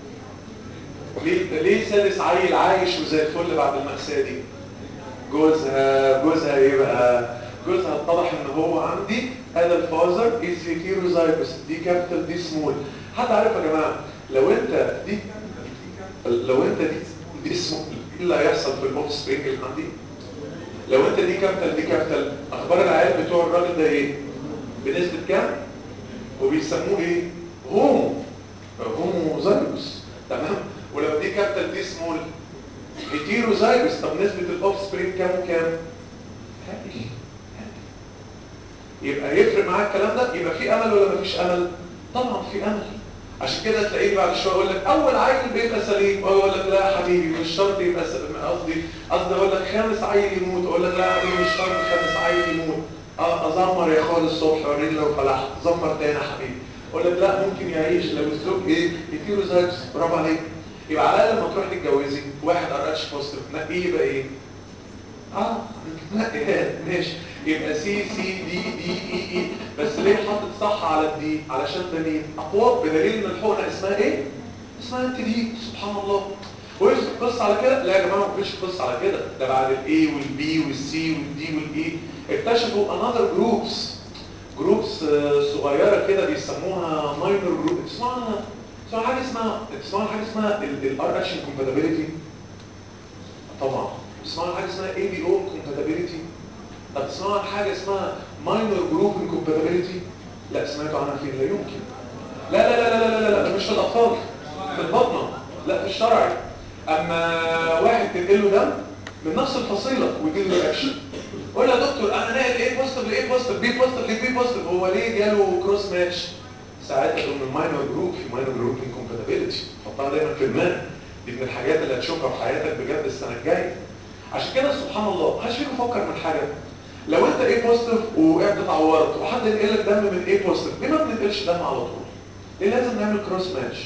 ليه ليه سادس عيل عايش وزي الفل بعد المأساة دي جوزها جوزها ايه بقى جوزها اتضح ان هو عندي هذا الفازر از هيتيروزايجوس دي كابيتال دي سمول حد عارف يا جماعه لو انت دي لو انت دي دي سمول ايه اللي هيحصل في الاوف سبرينج اللي عندي لو انت دي كابيتال دي كابيتال اخبار العيال بتوع الراجل ده ايه بنسبه كام وبيسموه ايه هومو هوموزايجوس تمام ولو دي كابيتال دي سمول هيتيروزايجوس طب نسبه الاوف سبرينج كام وكام هادي يبقى يفرق معاك الكلام ده يبقى في امل ولا مفيش امل طبعا في امل عشان كده تلاقيه بعد شويه يقول لك اول عيل بيبقى سليم اقول لك لا يا حبيبي مش شرط يبقى قصدي قصدي اقول لك خامس عيل يموت اقول لك لا يا حبيبي مش شرط خامس عيل يموت اه ازمر يا خالد الصبح وريني لو فلحت زمر تاني يا حبيبي اقول لك لا ممكن يعيش لو الزوج ايه هيتيروزايجوس برافو عليك يبقى على الاقل لما تروح تتجوزي واحد ار اتش بوزيتيف نقيه يبقى ايه اه نقي ماشي يبقى سي سي دي دي اي اي بس ليه حاطط صح على الدي علشان ده مين اقوى بدليل ان الحقنه اسمها ايه اسمها انت دي سبحان الله ويش القصه على كده لا يا جماعه ما فيش قصه على كده ده بعد الاي والبي والسي والدي والاي اكتشفوا انذر جروبس جروبس صغيره كده بيسموها ماينر جروب اسمها اسمها حاجه اسمها اسمها حاجه اسمها الار اتش كومباتيبيليتي طبعا اسمها حاجه اسمها اي بي او كومباتيبيليتي طب تسمعوا عن حاجه اسمها ماينر جروب انكومباتيبيليتي لا سمعتوا عنها فين لا يمكن لا لا لا لا لا لا لا مش في الاطفال في البطنه لا في الشرعي اما واحد تنقل له دم من نفس الفصيله ويجي له رياكشن قول يا دكتور انا ناقل ايه بوزيتيف لايه بوزيتيف بي بوزيتيف لبي بوزيتيف هو ليه جاله كروس ماتش ساعتها تقول من ماينر جروب في ماينر جروب انكومباتيبيليتي حطها دايما في دماغك دي من الحاجات اللي هتشوفها في حياتك بجد السنه الجايه عشان كده سبحان الله محدش فيكم فكر من حاجه لو انت ايه بوزيتيف وقعدت اتعورت وحد ينقل لك دم من ايه بوزيتيف ليه ما بننقلش دم على طول ليه لازم نعمل كروس ماتش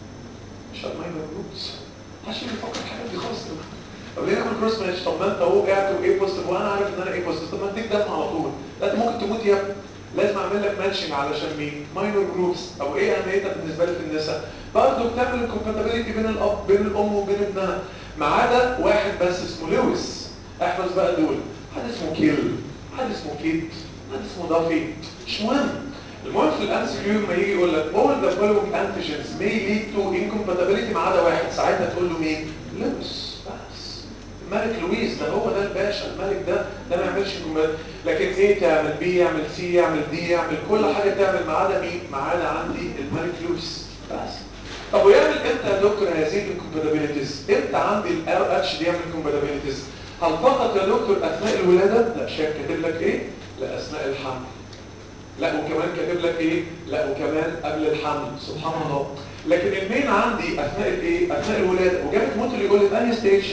مش ماينر جروبس محدش فيكم يفكر الحاجات دي خالص كده طب ليه نعمل كروس ماتش طب ما انت اهو قاعد وايه بوزيتيف وانا عارف ان انا ايه بوزيتيف طب ما اديك دم على طول لا انت ممكن تموت يا ابني لازم اعمل لك ماتشنج علشان مين ماينر جروبس طب ايه اهميتها بالنسبه لي في النساء برضه بتعمل الكومباتيبيليتي بين الاب بين الام وبين ابنها ما عدا واحد بس اسمه لويس احفظ بقى دول حد اسمه كيل حد اسمه كيت حد اسمه دافي مش مهم المهم في الام سي كيو لما يجي يقول لك all the following antigens may lead to incompatibility ما عدا واحد ساعتها تقول له مين لويس بس الملك لويس ده هو ده الباشا الملك ده ده ما يعملش لكن ايه تعمل بي يعمل سي يعمل دي يعمل كل حاجه تعمل ما عدا مين ما عدا عندي الملك لويس بس طب ويعمل امتى يا دكتور هذه الكومباتيبيليتيز امتى عندي الار اتش دي يعمل كومباتيبيليتيز هل فقط يا دكتور اثناء الولاده لا شايف كاتب لك ايه لا اثناء الحمل لا وكمان كاتب لك ايه لا وكمان قبل الحمل سبحان الله لكن المين عندي اثناء الايه اثناء الولاده وجابت موت اللي يقول لي انهي ستيج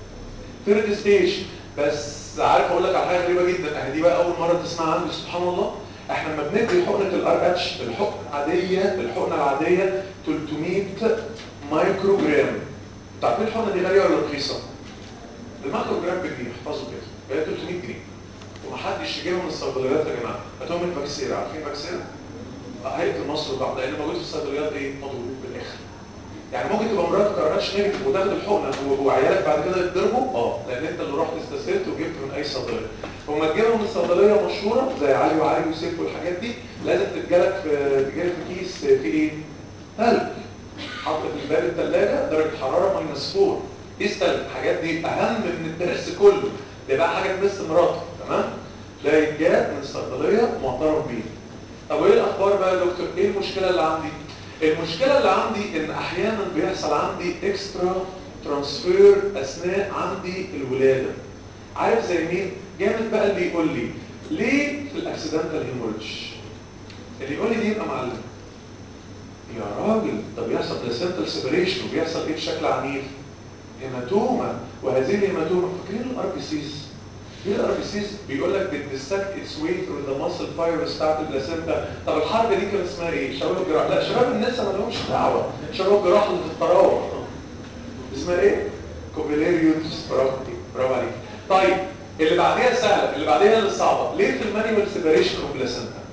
ثيرد ستيج بس عارف اقول لك على حاجه غريبه جدا اهي دي بقى اول مره تسمع عندي سبحان الله احنا لما بندي حقنه الار اتش الحقنه العاديه الحقنه العاديه 300 مايكرو جرام انتوا عارفين الحقنه دي غاليه ولا رخيصه المايكرو جرام بجنيه احفظوا كده هي 300 جنيه ومحدش يجيبها من الصيدليات يا جماعه هاتوها من فاكسيرا عارفين فاكسيرا هيئه مصر بعض لان موجود في الصيدليات ايه مضروب بالاخر يعني ممكن تبقى مراتك قررتش نيجاتيف وتاخد الحقنه وعيالك بعد كده يتضربوا اه لان انت اللي رحت استسهلت وجبت من اي صيدليه وما تجيبها من صيدليه مشهوره زي علي وعلي وسيف والحاجات دي لازم تتجالك في تتجالك في كيس في ايه؟ ثلج حاطط في باب الثلاجه درجه حراره ماينس 4 كيس ثلج الحاجات دي اهم من الدرس كله ده بقى حاجه تمس مراتك تمام ده يتجاب من صيدليه معترف بيه طب وايه الاخبار بقى يا دكتور ايه المشكله اللي عندي المشكله اللي عندي ان احيانا بيحصل عندي اكسترا ترانسفير اثناء عندي الولاده عارف زي مين جامد بقى اللي يقول لي ليه في الاكسيدنتال هيموريدج اللي يقول لي دي يبقى معلم يا راجل ده بيحصل بلاسنتال سيبريشن وبيحصل ايه بشكل عنيف هيماتوما وهذه الهيماتوما فاكرين الار بي سيز ايه الار بي سيز بيقول لك بتدسكت اتس واي ثرو ذا ماسل فايبرز بتاعت البلاسنتا طب الحركه دي كانت اسمها ايه شباب الجراحه لا شباب النساء ما لهمش دعوه شباب الجراحه اللي في الطراوه اسمها ايه كوبيليريوس برافو برافو عليك طيب اللي بعديها سهله اللي بعديها اللي صعبه ليه في المانيوال سيبريشن اوف بلاسنتا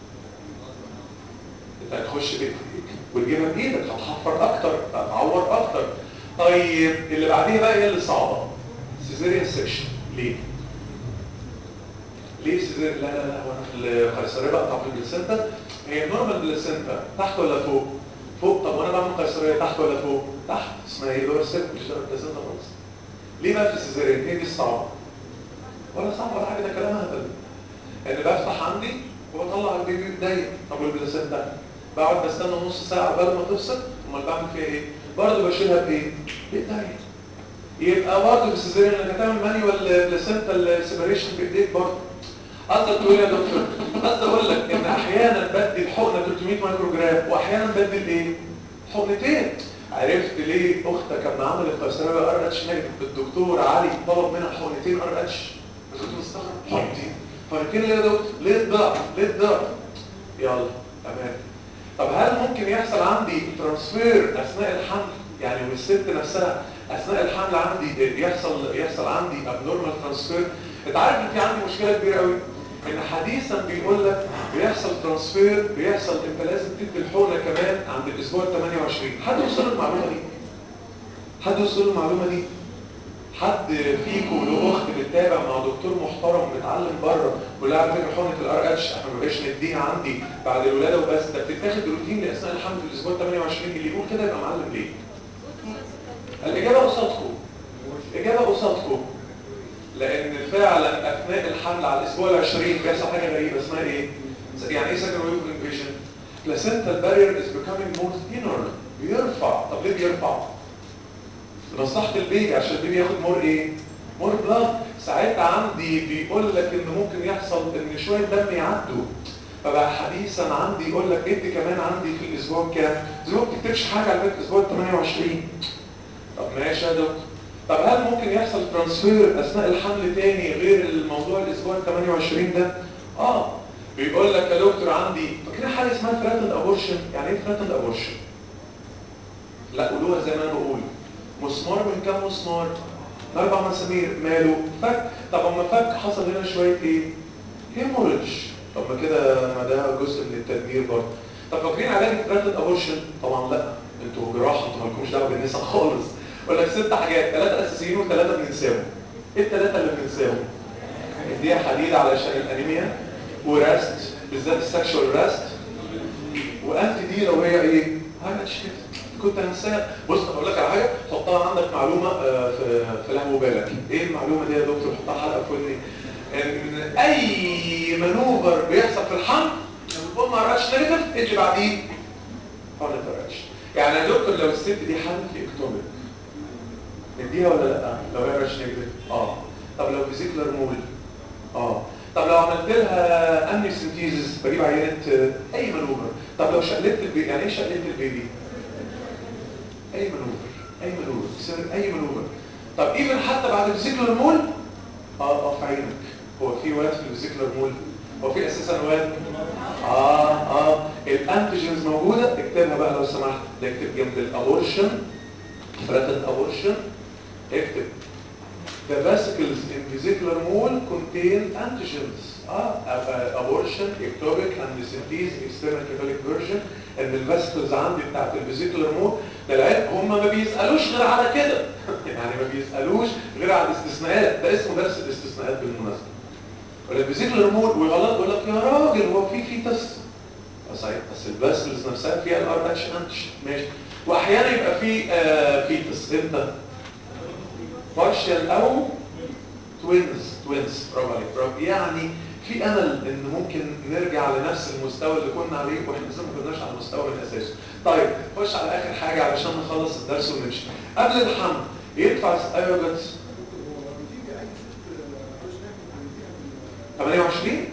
انت هتخش بايدك وتجيبها بايدك هتحفر اكتر هتعور اكتر طيب اللي بعديها بقى هي اللي صعبه سيزيريان سيكشن ليه ليه سيزيريان لا لا لا هو انا في القيصريه بقى بتاعت البلاسنتا هي نورمال بلاسنتا تحت ولا فوق فوق طب وانا بعمل قيصريه تحت ولا فوق تحت اسمها ايه لور سيرك مش لور بلاسنتا خالص ليه بقى في السيزيريان هي دي الصعبه ولا صعب ولا حاجه ده كلام هبل ان بفتح عندي وبطلع البيبي ضيق طب والبلاسنتا بقعد بستنى نص ساعه قبل ما تفصل امال بعمل فيها ايه برضه بشيلها بايه بايديا يبقى برضه في السيزيريان انك هتعمل مانيوال بلاسنتا سيبريشن بايديك برضه قصدك تقول يا دكتور قصدي اقول لك ان احيانا بدي الحقنه 300 مايكرو جرام واحيانا بدي الايه حقنتين عرفت ليه اختك لما عملت قيصريه ار اتش نيجاتيف الدكتور علي طلب منها حقنتين ار اتش بس كنت مستغرب حقنتين حقنتين ليه يا دكتور ليه الضعف ليه الضعف يلا تمام طب هل ممكن يحصل عندي ترانسفير اثناء الحمل يعني والست نفسها اثناء الحمل عندي يحصل يحصل عندي ابنورمال ترانسفير انت عارف ان في عندي مشكله كبيره قوي ان حديثا بيقول لك بيحصل ترانسفير بيحصل انت لازم تدي الحقنه كمان عند الاسبوع ال 28 حد وصل المعلومه دي حد وصل المعلومه دي حد فيكم له اخت بتتابع مع دكتور محترم متعلم بره ولا على فكره حقنه الار اتش احنا ما بقاش نديها عندي بعد الولاده وبس ده بتتاخد روتين لاثناء الحمل في الاسبوع 28 اللي يقول كده يبقى معلم ليه؟ الاجابه قصادكم الاجابه قصادكم لان فعلا اثناء الحمل على الاسبوع ال20 بيحصل حاجه غريبه اسمها ايه؟ يعني ايه سكند ويف انفيجن؟ placental barrier is becoming more thinner بيرفع طب ليه بيرفع؟ لمصلحه البيبي عشان البيبي ياخد مور ايه؟ مور بلاد ساعتها عندي بيقول لك ان ممكن يحصل ان شويه دم يعدوا فبقى حديثا عندي يقول لك انت كمان عندي في الاسبوع كام؟ زي ما بتكتبش حاجه على فكره الاسبوع 28 طب ماشي يا دكتور طب هل ممكن يحصل ترانسفير اثناء الحمل تاني غير الموضوع الاسبوع ال 28 ده؟ اه بيقول لك يا دكتور عندي فاكرين حاجه اسمها ثريتند ابورشن يعني ايه ثريتند ابورشن؟ لا قولوها زي ما انا بقول مسمار من كام مسمار؟ اربع مسامير ماله؟ فك طب اما فك حصل هنا شويه ايه؟ هيموريدج طب ما كده ما ده جزء من التدمير برضه طب فاكرين علاج الثريتند ابورشن؟ طبعا لا انتوا جراحه انتوا مالكمش دعوه بالنساء خالص ولا لك ست حاجات ثلاثه اساسيين وثلاثه بننساهم ايه الثلاثه اللي بننساهم؟ اديها حديد علشان الانيميا وراست بالذات السكشوال راست وانتي دي لو هي ايه؟ حاجه شفت كنت انساها بص اقول لك على حاجه حطها عندك معلومه في في لهو بالك ايه المعلومه دي يا دكتور حطها حلقه في ودني ان اي مانوفر بيحصل في الحمل الام ما رأتش نيجاتيف اللي بعديه هو ما فرقش يعني يا دكتور لو الست دي حمل في اكتوبر نديها ولا لا لو هي رش نيجاتيف اه طب لو فيزيكلر مول اه طب لو عملت لها امني سنتيزس بجيب عينه اي مانوفر طب لو شقلبت البيبي يعني ايه شقلبت البيبي اي مانوفر اي مانوفر تصير اي مانوفر طب ايفن حتى بعد الفيزيكلر مول اه اه في عينك هو في واد في الفيزيكلر مول هو في اساسا واد اه اه الانتيجنز موجوده اكتبها بقى لو سمحت ده اكتب جنب الابورشن threatened abortion اكتب The vesicles in vesicular wall contain antigens. اه abortion, ectopic, amniocentesis, external cephalic version ان الفاسكلز عندي بتاعت الفيزيكولار مول ده العلم هم ما بيسالوش غير على كده يعني ما بيسالوش غير على الاستثناءات ده اسمه درس الاستثناءات بالمناسبه ولا الفيزيكولار مول ويغلط يقول لك يا راجل هو في فيتس صحيح بس الفاسكلز نفسها فيها الار اتش انتش ماشي واحيانا يبقى في آه فيتس امتى بارشال او توينز توينز برافو عليك برافو يعني في امل ان ممكن نرجع لنفس المستوى اللي كنا عليه واحنا لسه ما كناش على المستوى من اساسه طيب خش على اخر حاجه علشان نخلص الدرس ونمشي قبل الحمل يدفع ايوه جاتس 28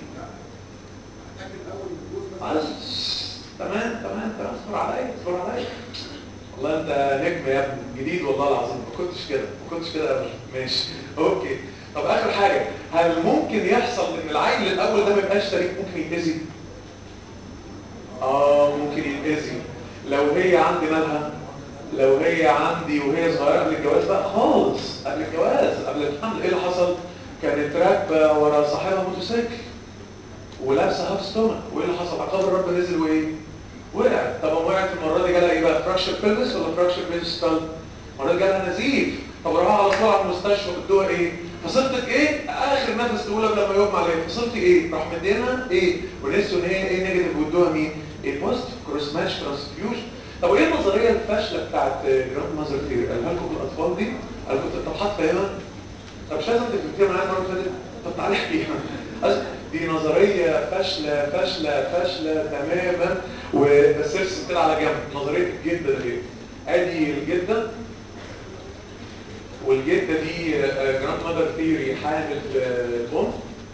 تمام تمام تمام اصبر عليا اصبر عليا والله انت نجم يا ابني جديد والله العظيم ما كنتش كده ما كنتش كده ابدا ماشي اوكي طب اخر حاجه هل ممكن يحصل ان العيل الاول ده ما يبقاش شريك ممكن يتاذي اه ممكن يتاذي لو هي عندي مالها لو هي عندي وهي صغيره قبل الجواز بقى خالص قبل الجواز قبل الحمل ايه اللي حصل كانت راكبه ورا صاحبها موتوسيكل ولابسه هاف ستومك وايه اللي حصل عقاب الرب نزل وايه وقعت طب وقعت المره دي جالها ايه بقى فراكشر بيلفس ولا فراكشر بيلفس المره دي جالها نزيف طب راح على طول على المستشفى بدوها ايه فصلتك ايه اخر نفس تقولها لما يغمى عليها فصلتي ايه راح مدينا ايه ونسوا ان هي ايه نيجاتيف وادوها مين ايه بوزيتيف كروس ماتش ترانسفيوجن طب وايه النظريه الفاشله بتاعت جراند ماذر ثيري قالها لكم الاطفال دي قال كنت طب حد فاهمها طب مش لازم تفتكرها معايا المره اللي فاتت طب تعالى احكيها دي نظريه فاشله فاشله فاشله تماما وبس ارسم كده على جنب نظريه الجده دي ادي الجده والجده دي جراند ماذر ثيري حامل في الام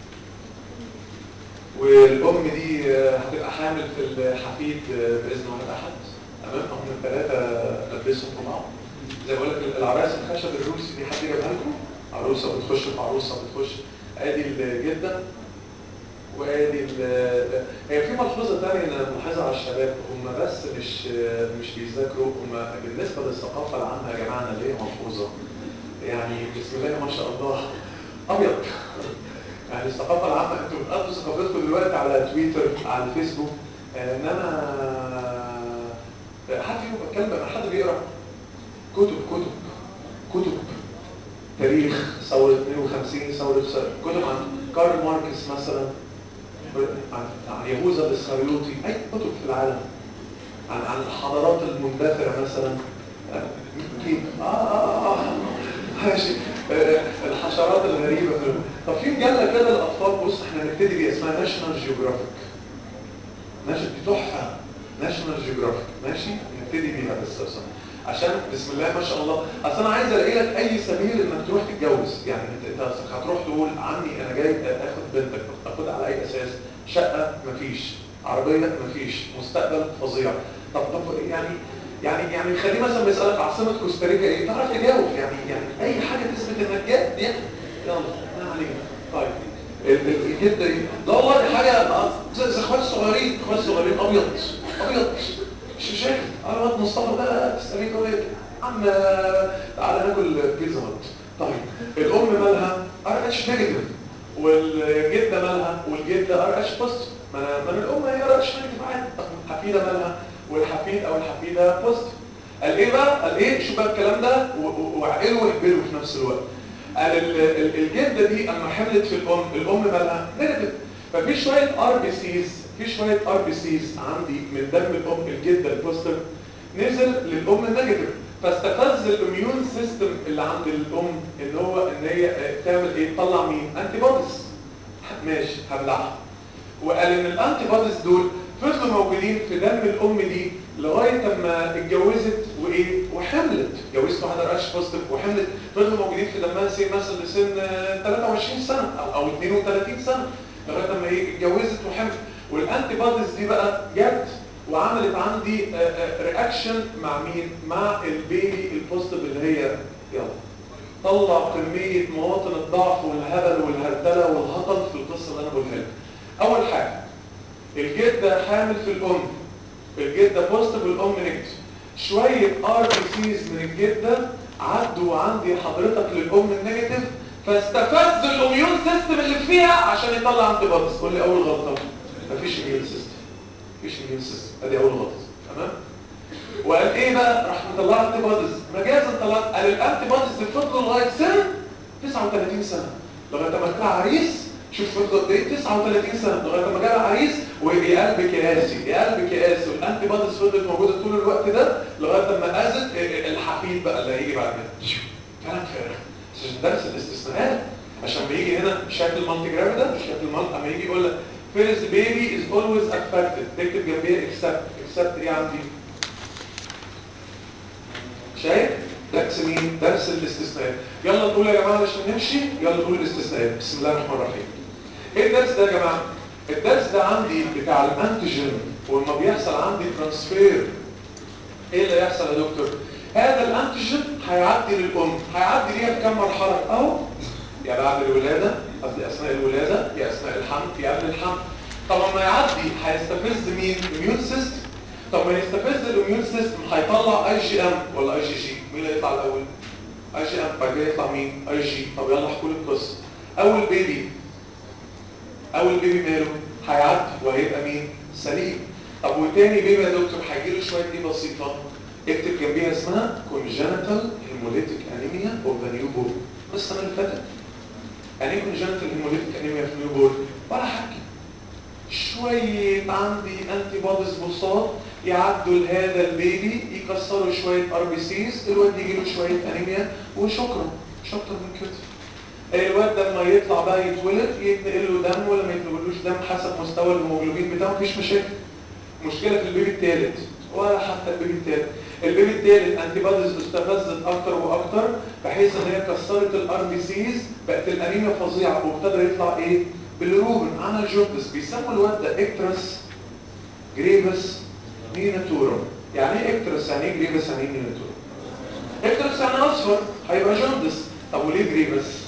والام دي هتبقى حامل في الحفيد باذن الله احد تمام هم الثلاثه لبسهم في بعض زي ما بقول لك العرايس الخشب الروسي دي حد جابها لكم عروسه بتخش في عروسه بتخش ادي الجده وادي هي في ملحوظه ثانيه انا ملاحظها على الشباب هم بس مش مش بيذاكروا هم بالنسبه للثقافه العامه يا جماعه انا ليه ملحوظه يعني بسم الله ما شاء الله ابيض يعني الثقافه العامه انتوا بتقضوا ثقافتكم دلوقتي على تويتر على الفيسبوك انما حد فيكم بتكلم حد بيقرا كتب كتب كتب تاريخ ثوره 52 ثوره كتب عن كارل ماركس مثلا عن يهوذا الاسخريوطي اي كتب في العالم عن عن الحضارات المندثره مثلا اكيد اه اه اه ماشي الحشرات الغريبه في طب في مجله كده للاطفال بص احنا هنبتدي بيها اسمها ناشونال جيوغرافيك ماشي دي تحفه ناشونال جيوغرافيك ماشي نبتدي بيها بس اصلا عشان بسم الله ما شاء الله اصل انا عايز الاقي لك اي سبيل انك تروح تتجوز يعني انت انت هتروح تقول عمي انا جاي اخد بنتك تاخدها على اي اساس شقه مفيش عربيه مفيش مستقبل فظيع طب طب يعني يعني يعني خليه مثلا بيسالك عاصمه كوستاريكا ايه تعرف تجاوب يعني يعني اي حاجه تثبت انك جاد يعني يلا ما علينا طيب الجده ايه لا والله دي حاجه زي اخوات الصغيرين اخوات الصغيرين ابيض ابيض مش مشاكل انا واد مصطفى ده تستنيك ايه عم تعالى ناكل بيتزا هات طيب الام مالها ار اتش نيجاتيف والجده مالها والجده ار اتش بوزيتيف ما انا ما الام هي ار اتش نيجاتيف عادي طب الحفيده مالها والحفيد او الحفيده بوزيتيف قال ايه بقى قال ايه شوف بقى الكلام ده وعقله واهبله في نفس الوقت قال الجده دي اما حملت في الام الام مالها نيجاتيف ففي شويه ار بي سيز في شويه ار بي سيز عندي من دم الام الجده البوزيتيف نزل للام النيجاتيف فاستفز الاميون سيستم اللي عند الام ان هو ان هي تعمل ايه تطلع مين انتي بوديز ماشي هبلعها وقال ان الانتي بوديز دول فضلوا موجودين في دم الام دي لغايه اما اتجوزت وايه وحملت اتجوزت واحده راتش بوزيتيف وحملت فضلوا موجودين في دمها سي مثلا لسن 23 سنه او او 32 سنه لغايه اما ايه اتجوزت وحملت والانتي بوديز دي بقى جت وعملت عندي رياكشن مع مين مع البيبي البوزيتيف اللي هي يلا طلع كميه مواطن الضعف والهبل والهرتله والهطل في القصه اللي انا بقولها لك اول حاجه الجده حامل في الام الجده بوزيتيف والام نيجاتيف شويه ار بي سيز من الجده عدوا عندي حضرتك للام النيجاتيف فاستفز الاميون سيستم اللي فيها عشان يطلع انتي بوديز قول لي اول غلطه مفيش اميون سيستم مفيش اميون سيستم ادي اول غلطه تمام وقال ايه بقى راح مطلع انتي بوديز مجازا طلعت قال الانتي بوديز فضلوا لغايه سنه 39 سنه لغايه ما طلع عريس شوف فضل قد ايه 39 سنه لغايه ما جاب عريس ويا قلبك يا قاسي يا قلبك يا قاسي والانتي بوديز فضلت موجوده طول الوقت ده لغايه ما اذت الحفيد بقى اللي هيجي بعد كده كلام فارغ درس الاستثناءات عشان بيجي هنا شكل مالتي جرافيدا شكل مالتي اما يجي يقول لك فيرست بيبي از اولويز افكتد تكتب جنبيها اكسبت اكسبت دي عندي شايف درس مين درس الاستثناءات يلا نقول يا جماعه عشان نمشي يلا نقول الاستثناءات بسم الله الرحمن الرحيم ايه الدرس ده يا جماعه الدرس ده عندي بتاع الانتيجين ولما بيحصل عندي ترانسفير ايه اللي هيحصل يا دكتور هذا الانتيجين هيعدي للام هيعدي ليها بكام مرحله اهو يا بعد الولاده قصدي اثناء الولاده يا اثناء الحمل يا قبل الحمل طب ما يعدي هيستفز مين الاميون سيستم طب ما يستفز الاميون سيستم هيطلع اي جي ام ولا اي جي جي مين اللي يطلع الاول اي جي ام بعد كده يطلع مين اي جي طب يلا احكوا لي القصه اول بيبي اول بيبي ماله هيعدي وهيبقى مين سليم طب وتاني بيبي يا دكتور هيجي له شويه دي بسيطه اكتب جنبيها اسمها congenital hemolytic anemia of the newborn بس السنه اللي فاتت يعني ايه congenital hemolytic anemia في newborn ولا حاجه شويه عندي انتي بوديز بساط يعدوا لهذا البيبي يكسروا شويه ار بي سيز الواد يجي له شويه انيميا وشكرا مش اكتر من كده الواد لما يطلع بقى يتولد يتنقل له دم ولا ما يتنقلوش دم حسب مستوى الهيموجلوبين بتاعه مفيش مشاكل مشكله في البيبي الثالث ولا حتى البيبي الثالث البيبي الثالث انتي بوديز استفزت اكتر واكتر بحيث ان هي كسرت الار بي سيز بقت الانيميا فظيعه وابتدى يطلع ايه بالروبن عمل جوندس بيسموا الواد ده اكترس جريفس نيناتورم يعني ايه اكترس يعني ايه جريفس يعني ايه نيناتورم اكترس يعني اصفر هيبقى جوندس طب وليه جريفس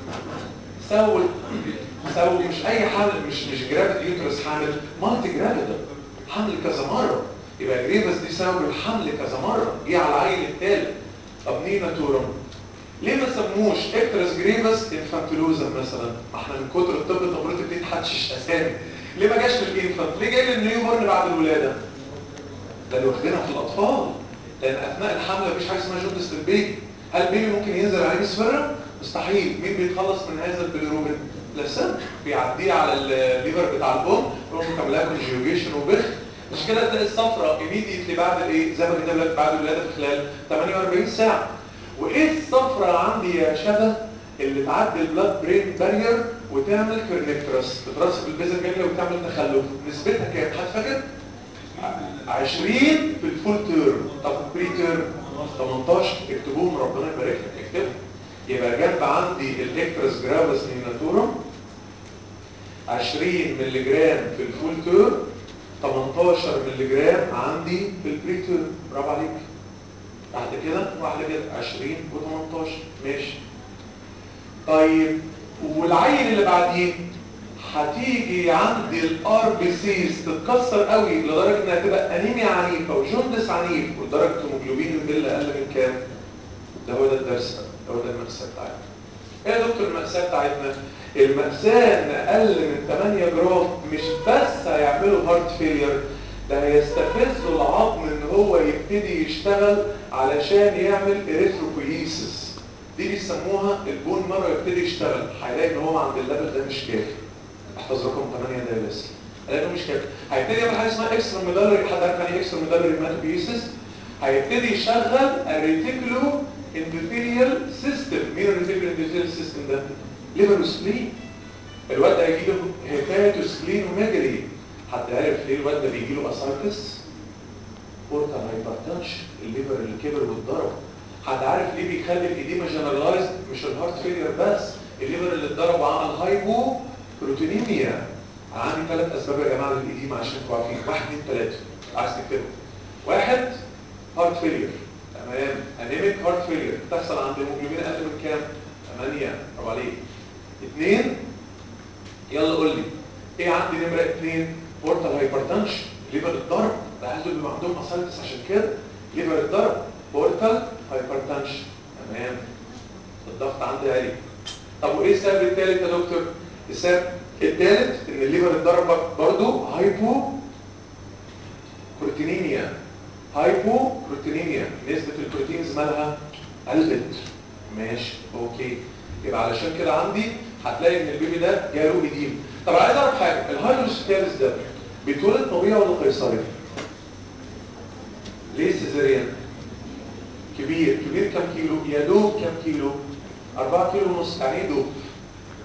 سوي سوي مش اي حمل مش مش جرافيد يوترس حامل مالتي جرافيد حمل كذا مره يبقى جريفس دي سبب الحمل كذا مره جه على العيل الثالث طب نيناتورم ليه ما سموش اكترس جريفس انفانتيلوزم مثلا ما احنا من كتر الطب طب بتبتدي تحدش اسامي ليه ما جاش للانفانت ليه جاي للنيو بورن بعد الولاده ده اللي واخدينها في الاطفال لان اثناء الحمل مفيش حاجه اسمها جوندس للبيبي هل البيبي ممكن ينزل عليه بسفره مستحيل مين بيتخلص من هذا البيليروبين لسه بيعديه على الليفر بتاع الام يقوم تعملها كونجيوجيشن وبخ مش كده تلاقي الصفرة ايميديتلي بعد الايه زي ما كده لك بعد الولاده في خلال 48 ساعه وايه الصفرة عندي يا شذا اللي تعدي البلاد برين بارير وتعمل كرنكترس تترسب البيزل جانجليا وتعمل تخلف نسبتها كام حد فاكر 20 في الفول تيرم طب البري تيرم 18 اكتبوهم ربنا يبارك لك اكتبهم يبقى جنب عندي الاكترس جرافس نيناتورم 20 مللي جرام في الفول تيرم 18 مللي جرام عندي في البري تيرم برافو عليك بعد كده واحده كده 20 و18 ماشي طيب والعين اللي بعديه هتيجي عند الار بي سيز تتكسر قوي لدرجه انها تبقى انيميا عنيفه وجوندس عنيف ودرجه الهيموجلوبين يقل اقل من كام؟ ده هو ده الدرس ده هو ده المأساة بتاعتنا. ايه يا دكتور المأساة بتاعتنا؟ المأساة ان اقل من 8 جرام مش بس هيعملوا هارت فيلير ده هيستفزوا العظم ان هو يبتدي يشتغل علشان يعمل اريثروبويسيس دي بيسموها البون مره يبتدي يشتغل هيلاقي ان هو عند الليفل ده مش كافي احفظ رقم 8 ده بس هيلاقي مش كافي هيبتدي يعمل حاجه اسمها اكسترا ميدالري حد عارف يعني ايه اكسترا ميدالري هيماتوبيسيس هيبتدي يشغل الريتيكولو اندوثيليال سيستم مين الريتيكولو اندوثيليال سيستم ده ليفر وسبلين الواد ده هيجي له هيباتوسبلين وميجري حد عارف ليه الواد ده بيجي له اسايتس بورتال هايبرتنشن الليفر اللي كبر واتضرب حد عارف ليه بيخلي الايديما جنرالايزد مش الهارت فيلير بس الليفر اللي اتضرب وعمل هايبو بروتينيميا عندي ثلاث اسباب يا جماعه للايديما عشان تبقوا عارفين واحد اثنين ثلاثه عايز تكتبهم واحد هارت فيلير تمام انيميك هارت فيلير بتحصل عند الهيموجلوبين اقل من كام 8 برافو عليك اثنين يلا قول لي ايه عندي نمره اثنين بورتال هايبرتنشن ليفر الضرب ده عايز بيبقى عندهم اسايتس عشان كده ليفر الضرب بورتال هايبرتنشن تمام الضغط عندي عالي طب وايه السبب الثالث يا دكتور السبب الثالث ان الليفر اتضرب برضه هايبو بروتينيميا هايبو بروتينيميا نسبة البروتينز مالها قلت ماشي اوكي يبقى علشان كده عندي هتلاقي ان البيبي ده جاله ايديم طب عايز اعرف حاجه الهايدروسيتاليس ده بيتولد طبيعي ولا قيصري ليه سيزاريان كبير كبير كام كيلو يا دوب كام كيلو 4 كيلو ونص يعني ايه دوب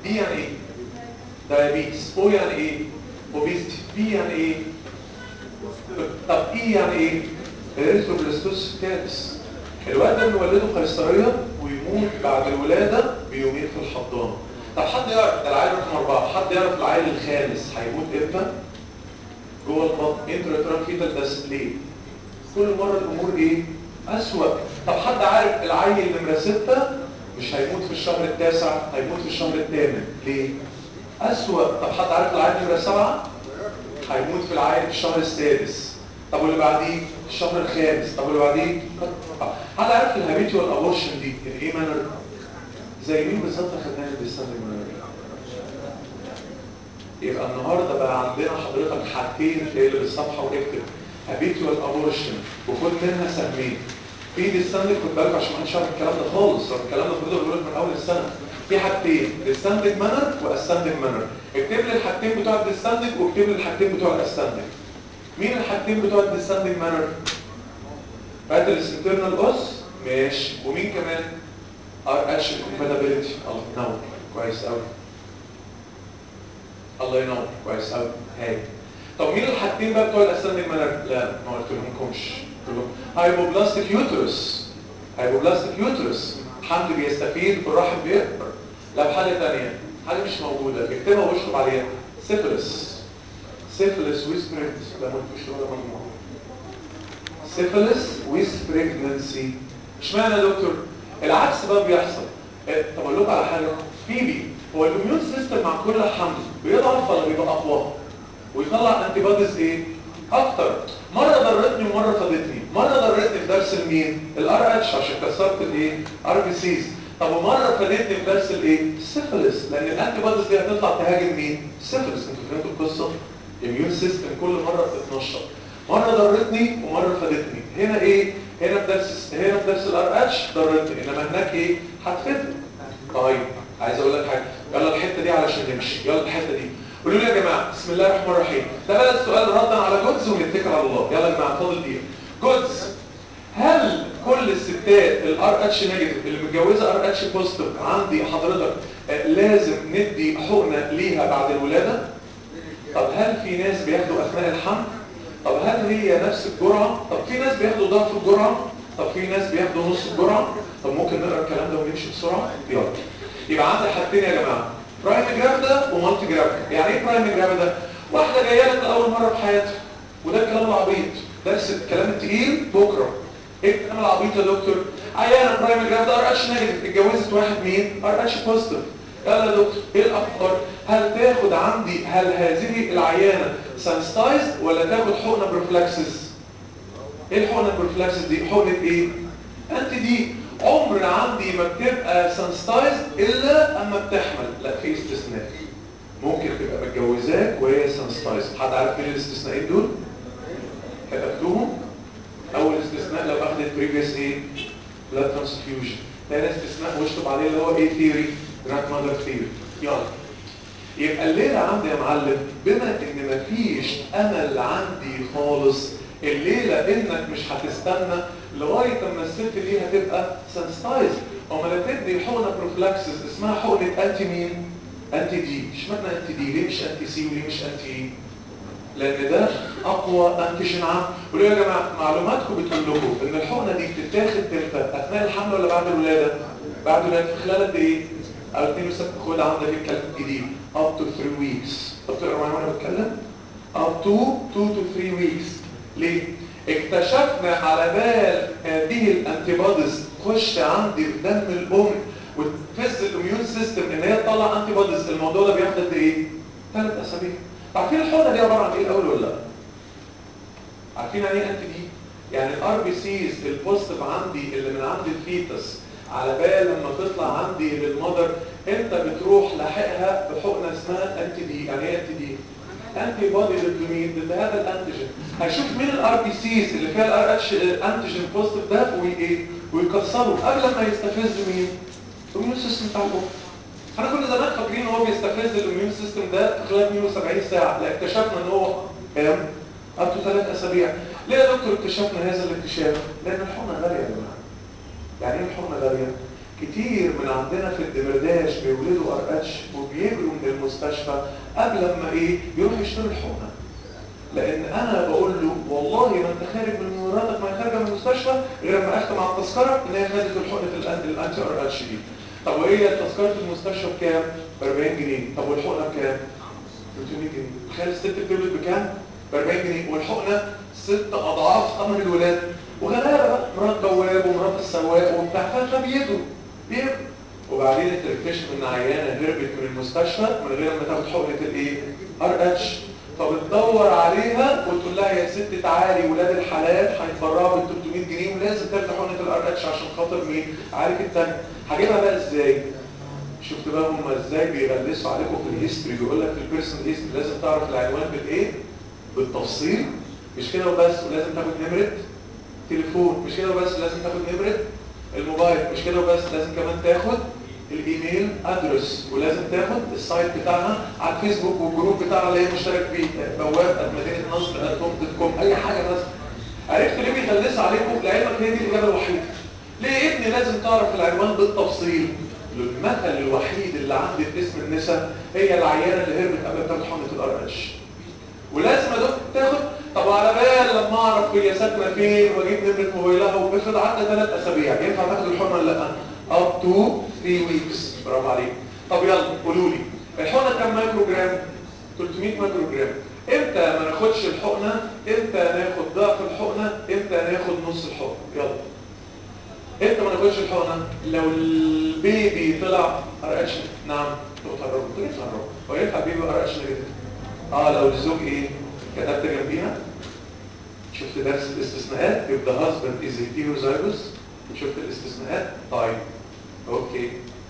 دي يعني ايه diabetes او يعني ايه obesity بي يعني ايه طب ايه يعني ايه اريثروبلاستوس كالس الواد ده بنولده قيصريه ويموت بعد الولاده بيومين في الحضانه طب حد يعرف ده العيل رقم اربعه حد يعرف العيل الخامس هيموت امتى؟ جوه البطن انتراتران فيتال داس ليه؟ كل مره الامور ايه؟ اسوأ طب حد عارف العيل نمره سته مش هيموت في الشهر التاسع هيموت في الشهر الثامن ليه؟ اسوأ طب حد عارف العيل نمره سبعه؟ هيموت في العيل في الشهر السادس طب واللي بعديه الشهر الخامس طب واللي بعديه حد عارف الهابيتوال ابورشن دي ايه مانر زي مين بالظبط خدناها اللي بيستخدم مانر يبقى النهارده بقى عندنا حضرتك حاجتين اللي بالصفحه واكتب هابيتوال ابورشن وخد منها سهمين في ديستاندك خد بالك عشان ما حدش يعرف الكلام ده خالص طب الكلام ده المفروض اقوله لك من اول السنه في حاجتين ديستاندك مانر واستاندك مانر اكتب لي الحاجتين بتوع الديستاندك واكتب لي الحاجتين بتوع الاستاندك مين الحاجتين بتوع الديستاندنج مانر باترس انترنال اوس ماشي ومين كمان ار اتش كومباتيبيليتي الله ينور كويس قوي الله ينور كويس قوي هاي طب مين الحاجتين بقى بتوع الاستاندنج مانر لا ما قلت لهمكمش هايبوبلاستيك يوترس هايبوبلاستيك يوترس حمل بيستفيد والرحم بيكبر لا بحاله ثانيه حاجه مش موجوده اكتبها واشرب عليها سيفلس syphilis with pregnancy ده ملكوش ولا مجموعة syphilis with pregnancy اشمعنى يا دكتور العكس بقى بيحصل اه طب اقول لكم على حاجه فيبي هو الاميون سيستم مع كل حمل بيضعف ولا بيبقى اقوى ويطلع انتي بوديز ايه اكتر مره ضرتني ومره فادتني مره ضرتني في درس المين الار اتش عشان كسرت الايه ار بي سيز طب ومره فادتني في درس الايه السيفلس لان الانتي بوديز دي هتطلع تهاجم مين السيفلس انتوا فهمتوا القصه الاميون سيستم كل مره بتتنشط مره ضرتني ومره فادتني هنا ايه هنا في درس هنا في درس الار اتش ضرتني انما هناك ايه هتفيدني طيب عايز اقول لك حاجه يلا الحته دي علشان نمشي يلا الحته دي قولوا لي يا جماعه بسم الله الرحمن الرحيم ده بقى السؤال ردا على جودز ونتكل على الله يلا يا جماعه فاضل دقيقه جودز هل كل الستات الار اتش نيجاتيف اللي متجوزه ار اتش بوزيتيف عندي حضرتك آه لازم ندي حقنه ليها بعد الولاده طب هل في ناس بياخدوا اثناء الحمل طب هل هي نفس الجرعه طب في ناس بياخدوا ضعف الجرعه طب في ناس بياخدوا نص الجرعه طب ممكن نقرا الكلام ده ونمشي بسرعه يلا يبقى عندي حاجتين يا جماعه برايم جرافيدا ومالتي جرافيدا يعني ايه برايم جرافيدا واحده جايه لك لاول مره في حياتها وده الكلام العبيط درس الكلام التقيل بكره ايه الكلام العبيط يا دكتور عيانه برايم جرافيدا ار اتش نيجاتيف اتجوزت واحد مين ار اتش بوزيتيف يلا يا دكتور ايه الاخبار هل تاخد عندي هل هذه العيانه سانستايزد ولا تاخد حقنه بروفلاكسس ايه الحقنه بروفلاكسس دي حقنه ايه انت دي عمر عندي ما بتبقى سانستايزد الا اما بتحمل لا في استثناء ممكن تبقى متجوزاك وهي سانستايزد حد عارف مين الاستثناءين دول كتبتوهم اول استثناء لو اخذت بريفيس ايه بلاد ترانسفيوجن ثاني استثناء واشطب عليه اللي هو ايه ثيوري جراند ماذر ثيوري يلا يبقى الليلة عندي يا معلم بما ان مفيش امل عندي خالص الليلة انك مش هتستنى لغاية اما الست دي هتبقى سنستايز امال تدي حقنة بروفلاكسس اسمها حقنة انتي مين؟ انتي دي اشمعنى انتي دي؟ ليه مش انتي سي وليه مش انتي اي؟ لان ده اقوى انتيجين عام وليه يا جماعة معلوماتكم بتقول لكم ان الحقنة دي بتتاخد امتى؟ اثناء الحمل ولا بعد الولادة؟ بعد الولادة في خلال قد ايه؟ او 2 وسبت خد عندك الكلام الجديد up to 3 weeks طب تقرا معايا وانا بتكلم up to 2 to 3 weeks ليه اكتشفنا على بال هذه الانتي بوديز تخش عندي في دم الام وتفز الاميون سيستم ان هي تطلع انتي بوديز الموضوع ده بياخد قد ايه ثلاث اسابيع عارفين الحقنه دي عباره عن ايه الاول ولا لا عارفين يعني ايه انتي دي يعني الار بي سيز البوزيتيف عندي اللي من عند الفيتس على بال لما تطلع عندي للمدر انت بتروح لاحقها بحقنه اسمها انتي دي يعني ايه انتي دي انتي بودي ضد مين ضد هذا الانتيجين هيشوف مين الار بي سيز اللي فيها الار اتش انتيجين بوزيتيف ده وايه ويكسره قبل ما يستفز مين الاميون سيستم بتاع الام احنا كنا زمان فاكرين ان هو بيستفز الاميون سيستم ده خلال 72 ساعه لا اكتشفنا ان هو كام up to ثلاث اسابيع ليه يا دكتور اكتشفنا هذا الاكتشاف لان الحقنه غاليه يا جماعه يعني ايه الحقنه غاليه كتير من عندنا في الدمرداش بيولدوا ار اتش وبيجروا من المستشفى قبل ما ايه يروحوا يشتروا الحقنه لان انا بقول له والله ما انت خارج من مراتك ما هي خارجه من المستشفى غير لما اختم على التذكره ان هي خدت الحقنه الأن- الانتي ار اتش دي طب وهي تذكره المستشفى بكام؟ ب 40 جنيه طب والحقنه بكام؟ 300 جنيه تخيل الست بتولد بكام؟ ب 40 جنيه والحقنه ست اضعاف ثمن الولاده وغلابه بقى مرات بواب ومرات السواق وبتاع ف- فبيدوا بيدوا وبعدين انت تكتشف ان عيانه هربت من المستشفى من غير ما تاخد حقنه الايه؟ ار اتش فبتدور عليها وتقول لها يا ست تعالي ولاد الحلال هيتبرعوا ب 300 جنيه ولازم تاخد حقنه الار اتش عشان خاطر مين؟ عارف التانية هجيبها بقى ازاي؟ شفت بقى هم ازاي بيغلسوا عليكم في الهيستوري بيقول لك في البيرسونال هيستوري لازم تعرف العنوان بالايه؟ بالتفصيل مش كده وبس ولازم تاخد نمره تليفون مش كده وبس لازم تاخد نمره الموبايل مش كده وبس لازم كمان تاخد الايميل ادرس ولازم تاخد السايت بتاعها على الفيسبوك والجروب بتاعها اللي هي مشترك فيه بواب مدينه نصر دوت كوم اي حاجه بس عرفت ليه بيغلسوا عليكم لعلمك هي دي الاجابه الوحيده ليه يا ابني لازم تعرف العنوان بالتفصيل المثل الوحيد اللي عندي في اسم النساء هي العيانه اللي هربت قبل ما تاخد حقنه الار اتش ولازم يا دكتور تاخد طب على بال لما اعرف هي ساكنه فين واجيب نمره موبايلها وافرض عدى ثلاث اسابيع ينفع تاخد الحقنه ولا لا؟ اب تو 3 ويكس برافو عليك طب يلا قولوا لي الحقنه كام مايكرو جرام؟ 300 مايكرو جرام امتى ما ناخدش الحقنه؟ امتى ناخد ضعف الحقنه؟ امتى ناخد نص الحقنه؟ يلا امتى ما ناخدش الحقنه؟ لو البيبي طلع ار اتش نعم لو تهربوا انتوا ليه تهربوا؟ هو ينفع بيبي ار اتش نيجاتيف؟ اه لو الزوج ايه كتبت جنبيها شفت درس الاستثناءات if the husband is heterozygous شفت الاستثناءات طيب اوكي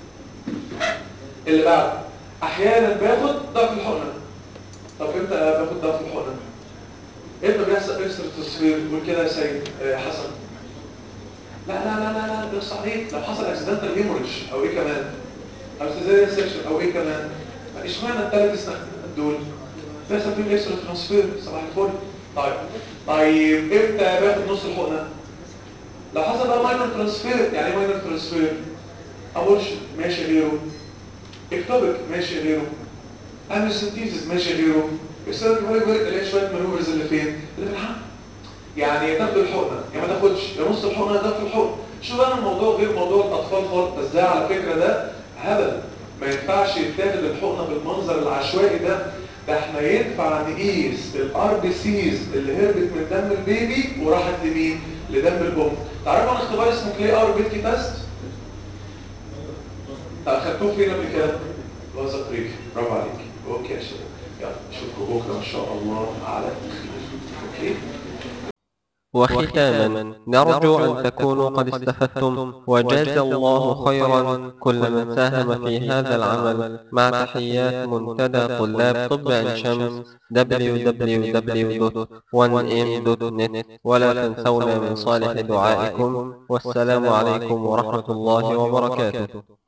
اللي بعد احيانا باخد ضعف الحقنه طب امتى باخد ضعف الحقنه امتى بيحصل اكسترا تصوير قول كده يا سيد آه حسن لا لا لا لا لا ده صحيح لو حصل اكسيدنتال هيموريج او ايه كمان او سيزاريان سيكشن او ايه كمان اشمعنى الثلاث استثناءات دول بيحصل فيهم اكسترا ترانسفير صباح الفل طيب طيب امتى باخد نص الحقنه لو حصل بقى ماينر ترانسفير يعني ايه ماينر ترانسفير ابورشن ماشي غيره اكتوبك ماشي غيره اميوسنتيزس ماشي غيره السبب الفايبر اللي هي شويه مانوفرز اللي فين اللي في الحمل يعني يا تاخد الحقنه يا ما تاخدش يا نص الحقنه يا تاخد الحقنه شوف انا الموضوع غير موضوع الاطفال خالص بس ده على فكره ده هبل ما ينفعش يتاخد الحقنه بالمنظر العشوائي ده ده احنا ينفع نقيس الار بي سيز اللي هربت من دم البيبي وراحت لمين لدم الام تعرفوا عن اختبار اسمه كلي ار بيتكي تيست اخدتوه فين قبل كده وزا طريق برافو عليك اوكي يا شباب يلا اشوفكم بكره ان شاء الله على خير اوكي وختاما نرجو أن تكونوا قد استفدتم وجاز الله خيرا كل من ساهم في هذا العمل مع تحيات منتدى طلاب طب عين شمس www.1m.net ولا تنسونا من صالح دعائكم والسلام عليكم ورحمة الله وبركاته